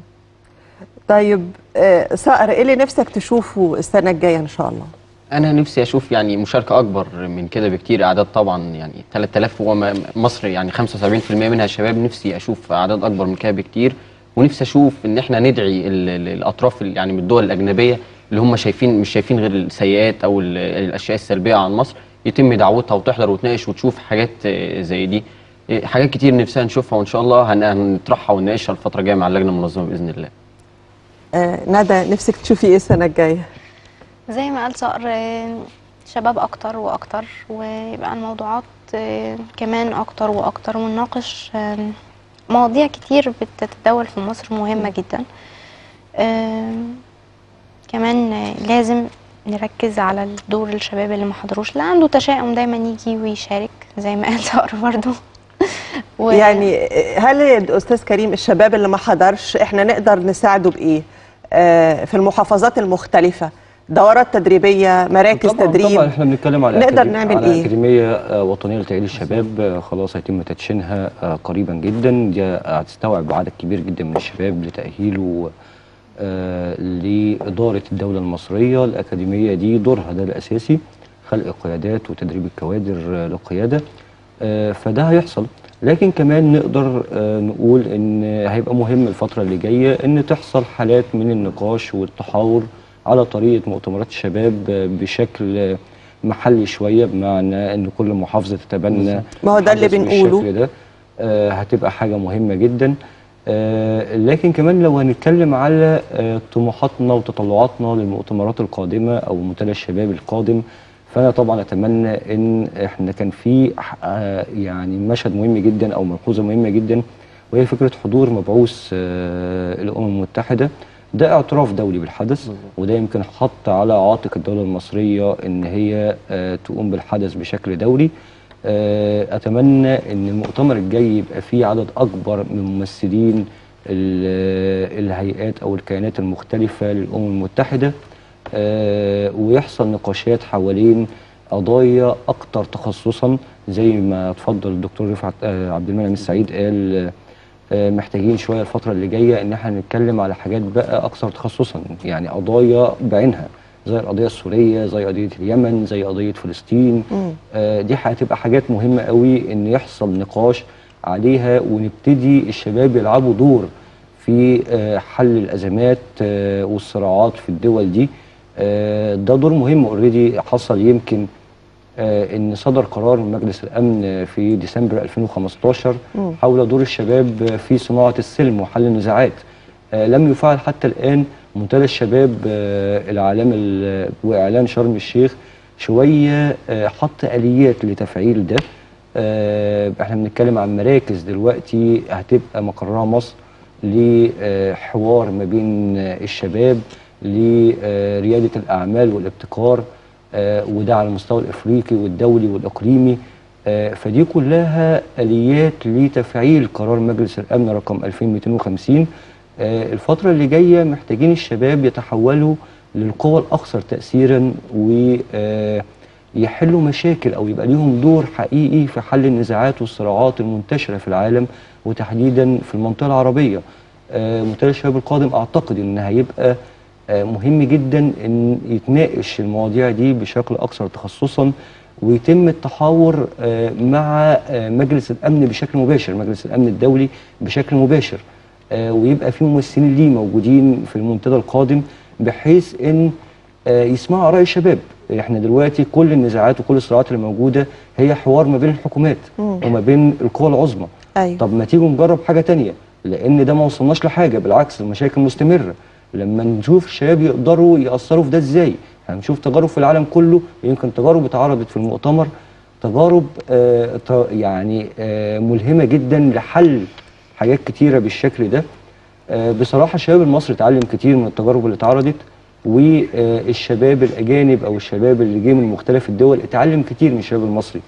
طيب آه، صقر إيه اللي نفسك تشوفه السنة الجاية إن شاء الله؟ انا نفسي اشوف يعني مشاركه اكبر من كده بكتير اعداد طبعا يعني 3000 هو م- مصر يعني 75% منها شباب نفسي اشوف اعداد اكبر من كده بكتير ونفسي اشوف ان احنا ندعي ال- ال- الاطراف ال- يعني من الدول الاجنبيه اللي هم شايفين مش شايفين غير السيئات او ال- الاشياء السلبيه عن مصر يتم دعوتها وتحضر وتناقش وتشوف حاجات آه، زي دي آه، حاجات كتير نفسنا نشوفها وان شاء الله هن- هنطرحها ونناقشها الفتره الجايه مع اللجنه المنظمه باذن الله آه، ندى نفسك تشوفي إيه السنة الجاية؟ زي ما قال صقر آه، شباب اكتر واكتر ويبقى الموضوعات آه، كمان اكتر واكتر ونناقش آه، مواضيع كتير بتتداول في مصر مهمة جدا آه، كمان آه، لازم نركز على دور الشباب اللي ما حضروش اللي عنده تشاؤم دايما يجي ويشارك زي ما قال صقر برضه و- يعني آه، هل يا أستاذ كريم الشباب اللي ما حضرش إحنا نقدر نساعده بإيه؟ آه، في المحافظات المختلفة دورات تدريبية مراكز طبعا تدريب طبعا احنا بنتكلم على نقدر أكاديمية- نعمل على إيه؟ اكاديميه آه، وطنيه لتاهيل الشباب آه، خلاص هيتم تدشينها آه، قريبا جدا دي هتستوعب عدد كبير جدا من الشباب لتاهيله آه، لاداره الدوله المصريه الاكاديميه دي دورها ده الاساسي خلق قيادات وتدريب الكوادر آه، للقياده آه، فده هيحصل لكن كمان نقدر آه، نقول ان هيبقى مهم الفتره اللي جايه ان تحصل حالات من النقاش والتحاور على طريقه مؤتمرات الشباب آه، بشكل آه، محلي شويه بمعنى ان كل محافظه تتبنى ما هو ده اللي حدث بنقوله. بالشكل ده آه، هتبقى حاجه مهمه جدا آه، لكن كمان لو هنتكلم على آه، طموحاتنا وتطلعاتنا للمؤتمرات القادمه او منتدى الشباب القادم فانا طبعا اتمنى ان احنا كان في آه، يعني مشهد مهم جدا او ملحوظه مهمه جدا وهي فكره حضور مبعوث آه، الامم المتحده ده اعتراف دولي بالحدث وده يمكن حط على عاتق الدوله المصريه ان هي آه، تقوم بالحدث بشكل دولي آه، اتمنى ان المؤتمر الجاي يبقى فيه عدد اكبر من ممثلين ال- الهيئات او الكيانات المختلفه للامم المتحده آه، ويحصل نقاشات حوالين قضايا اكتر تخصصا زي ما اتفضل الدكتور رفعت آه، عبد المنعم السعيد قال آه، آه، محتاجين شويه الفتره اللي جايه ان احنا نتكلم على حاجات بقى اكثر تخصصا يعني قضايا بعينها زي القضيه السوريه زي قضيه اليمن زي قضيه فلسطين آه، دي هتبقى حاجات مهمه قوي ان يحصل نقاش عليها ونبتدي الشباب يلعبوا دور في آه، حل الازمات آه، والصراعات في الدول دي آه، ده دور مهم اوريدي حصل يمكن آه، ان صدر قرار من مجلس الامن في ديسمبر 2015 حول دور الشباب في صناعه السلم وحل النزاعات آه، لم يفعل حتى الان منتدى الشباب آه، العالمي ال- واعلان شرم الشيخ شويه آه، حط اليات لتفعيل ده آه، احنا بنتكلم عن مراكز دلوقتي هتبقى مقرها مصر لحوار ما بين آه، الشباب لرياده الاعمال والابتكار آه، وده على المستوى الافريقي والدولي والاقليمي آه، فدي كلها اليات لتفعيل قرار مجلس الامن رقم 2250 آه، الفتره اللي جايه محتاجين الشباب يتحولوا للقوى الاكثر تاثيرا ويحلوا مشاكل او يبقى ليهم دور حقيقي في حل النزاعات والصراعات المنتشره في العالم وتحديدا في المنطقه العربيه آه، منتدى الشباب القادم اعتقد ان هيبقى آه، مهم جدا ان يتناقش المواضيع دي بشكل اكثر تخصصا ويتم التحاور آه، مع آه، مجلس الامن بشكل مباشر مجلس الامن الدولي بشكل مباشر آه، ويبقى في ممثلين ليه موجودين في المنتدى القادم بحيث ان آه، يسمعوا اراء الشباب احنا دلوقتي كل النزاعات وكل الصراعات اللي موجوده هي حوار ما بين الحكومات وما بين القوى العظمى أيوة. طب ما تيجوا نجرب حاجه تانية لان ده ما وصلناش لحاجه بالعكس المشاكل مستمره لما نشوف الشباب يقدروا ياثروا في ده ازاي هنشوف تجارب في العالم كله يمكن تجارب اتعرضت في المؤتمر تجارب آه ت- يعني آه ملهمه جدا لحل حاجات كتيره بالشكل ده آه بصراحه الشباب المصري اتعلم كتير من التجارب اللي اتعرضت والشباب الاجانب او الشباب اللي جه من مختلف الدول اتعلم كتير من الشباب المصري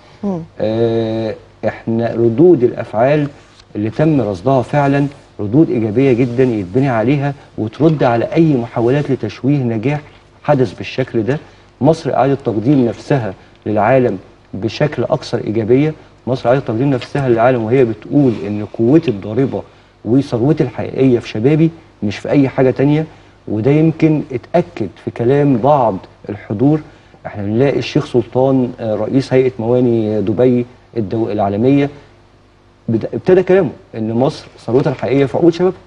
آه احنا ردود الافعال اللي تم رصدها فعلا ردود ايجابيه جدا يتبني عليها وترد على اي محاولات لتشويه نجاح حدث بالشكل ده مصر اعادت تقديم نفسها للعالم بشكل اكثر ايجابيه مصر اعادت تقديم نفسها للعالم وهي بتقول ان قوتي الضاربه وثروتي الحقيقيه في شبابي مش في اي حاجه تانية وده يمكن اتاكد في كلام بعض الحضور احنا بنلاقي الشيخ سلطان آه، رئيس هيئه مواني دبي الدو العالميه بد- ابتدى كلامه ان مصر ثروتها الحقيقيه في عقول شبابها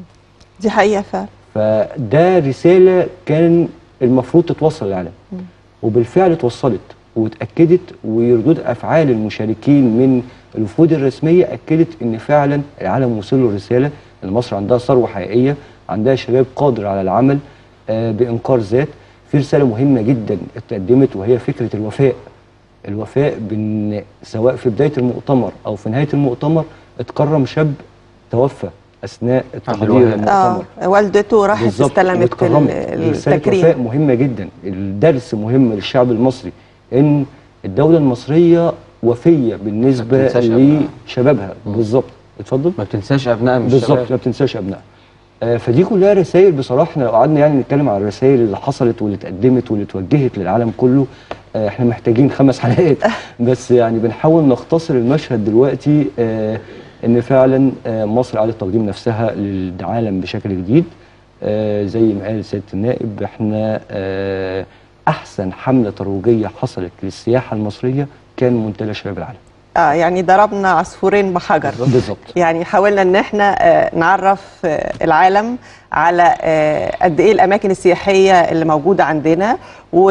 دي حقيقه فعلا فده رساله كان المفروض تتوصل للعالم وبالفعل اتوصلت واتاكدت وردود افعال المشاركين من الوفود الرسميه اكدت ان فعلا العالم وصل له الرساله ان مصر عندها ثروه حقيقيه عندها شباب قادر على العمل آه، بانكار ذات في رساله مهمه جدا اتقدمت وهي فكره الوفاء الوفاء بان سواء في بدايه المؤتمر او في نهايه المؤتمر اتكرم شاب توفى اثناء تحضير الوهاب. المؤتمر اه والدته راحت بالظبط، استلمت واتكرمت. ال- رسالة وفاء التكريم مهمة جدا الدرس مهم للشعب المصري ان الدولة المصرية وفية بالنسبة تنساش أبنائها. لشبابها بالظبط اتفضل ما بتنساش ابناء مش بالظبط شباب. ما بتنساش ابنائها آه، فدي كلها رسائل بصراحه احنا لو قعدنا يعني نتكلم عن الرسائل اللي حصلت واللي اتقدمت واللي اتوجهت للعالم كله آه، احنا محتاجين خمس حلقات بس يعني بنحاول نختصر المشهد دلوقتي آه، ان فعلا آه، مصر اعادت تقديم نفسها للعالم بشكل جديد آه، زي ما قال سياده النائب احنا آه، احسن حمله ترويجيه حصلت للسياحه المصريه كان منتدى شباب العالم اه يعني ضربنا عصفورين بحجر بالظبط يعني حاولنا ان احنا آه، نعرف آه، العالم على آه، قد ايه الاماكن السياحيه اللي موجوده عندنا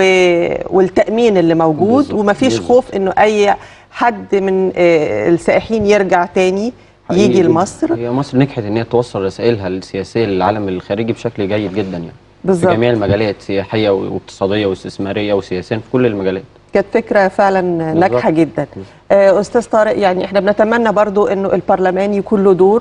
و- والتامين اللي موجود بالظبط، ومفيش بالظبط. خوف انه اي حد من آه، السائحين يرجع تاني حقيقي يجي جداً. لمصر هي مصر نجحت ان هي توصل رسائلها السياسيه للعالم الخارجي بشكل جيد جدا يعني بالظبط. في جميع المجالات سياحيه واقتصاديه واستثماريه وسياسيا في كل المجالات كانت فكره فعلا ناجحه جدا آه، استاذ طارق يعني احنا بنتمنى برضو انه البرلمان يكون له دور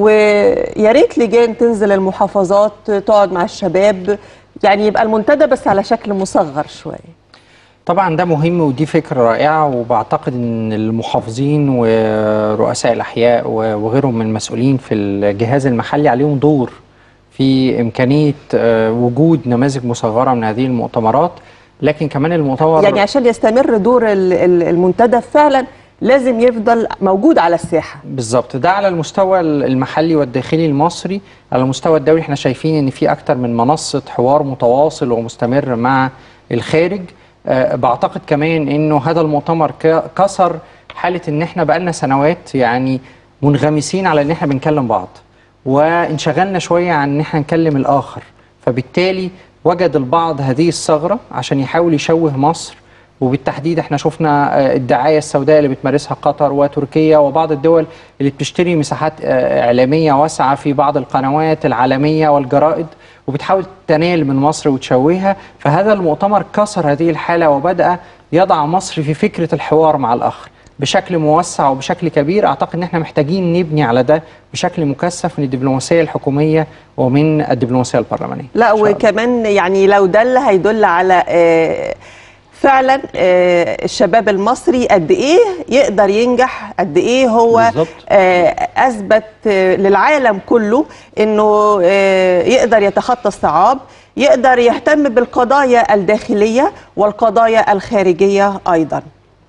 ويا ريت لجان تنزل المحافظات تقعد مع الشباب يعني يبقى المنتدى بس على شكل مصغر شويه طبعا ده مهم ودي فكرة رائعة وبعتقد ان المحافظين ورؤساء الاحياء و- وغيرهم من المسؤولين في الجهاز المحلي عليهم دور في امكانية آه، وجود نماذج مصغرة من هذه المؤتمرات لكن كمان المؤتمر يعني عشان يستمر دور ال- ال- المنتدى فعلا لازم يفضل موجود على الساحه بالظبط ده على المستوى المحلي والداخلي المصري على المستوى الدولي احنا شايفين ان في اكتر من منصة حوار متواصل ومستمر مع الخارج أه بعتقد كمان انه هذا المؤتمر ك- كسر حالة ان احنا بقالنا سنوات يعني منغمسين على ان احنا بنكلم بعض وانشغلنا شوية عن ان احنا نكلم الاخر فبالتالي وجد البعض هذه الثغرة عشان يحاول يشوه مصر وبالتحديد احنا شفنا آه، الدعايه السوداء اللي بتمارسها قطر وتركيا وبعض الدول اللي بتشتري مساحات آه، اعلاميه واسعه في بعض القنوات العالميه والجرائد وبتحاول تنال من مصر وتشوهها فهذا المؤتمر كسر هذه الحاله وبدا يضع مصر في فكره الحوار مع الاخر بشكل موسع وبشكل كبير اعتقد ان احنا محتاجين نبني على ده بشكل مكثف من الدبلوماسيه الحكوميه ومن الدبلوماسيه البرلمانيه لا إن شاء الله. وكمان يعني لو دل هيدل على آه، فعلا آه، الشباب المصري قد ايه يقدر ينجح قد ايه هو بالظبط. آه، اثبت آه، للعالم كله انه آه، يقدر يتخطى الصعاب يقدر يهتم بالقضايا الداخليه والقضايا الخارجيه ايضا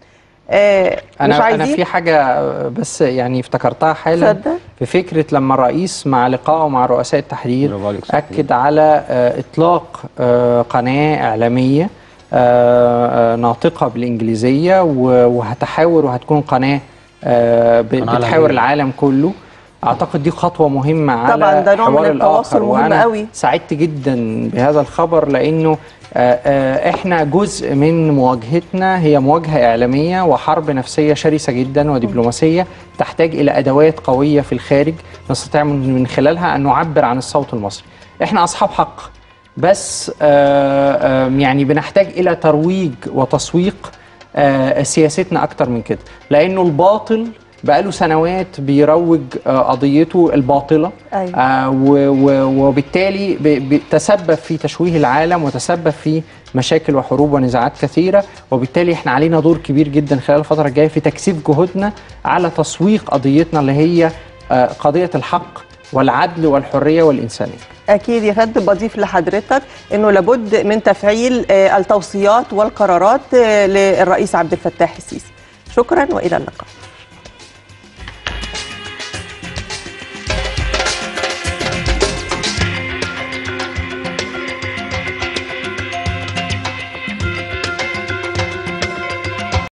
آه، مش انا انا عايزين في حاجه بس يعني افتكرتها حالا اتفضل. في فكره لما الرئيس مع لقائه مع رؤساء التحرير برافو عليك، صح. اكد على آه، اطلاق آه، قناه اعلاميه آه، آه، ناطقه بالانجليزيه و- وهتحاور وهتكون قناه آه، ب- قناة بتحاور عالمية. العالم كله اعتقد دي خطوه مهمه على طبعاً ده نوع من حوار التواصل الآخر، مهم وأنا قوي. سعدت جدا بهذا الخبر لانه آه، آه، احنا جزء من مواجهتنا هي مواجهه اعلاميه وحرب نفسيه شرسه جدا ودبلوماسيه تحتاج الى ادوات قويه في الخارج نستطيع من من خلالها ان نعبر عن الصوت المصري. احنا اصحاب حق بس آه، آه، يعني بنحتاج الى ترويج وتسويق آه، سياستنا اكتر من كده لانه الباطل بقاله سنوات بيروج آه، قضيته الباطله أيوة. آه، و- و- وبالتالي ب- ب- تسبب في تشويه العالم وتسبب في مشاكل وحروب ونزاعات كثيره وبالتالي احنا علينا دور كبير جدا خلال الفتره الجايه في تكثيف جهودنا على تسويق قضيتنا اللي هي آه، قضيه الحق والعدل والحريه والانسانيه اكيد يا فندم بضيف لحضرتك انه لابد من تفعيل آه، التوصيات والقرارات آه، للرئيس عبد الفتاح السيسي شكرا والى اللقاء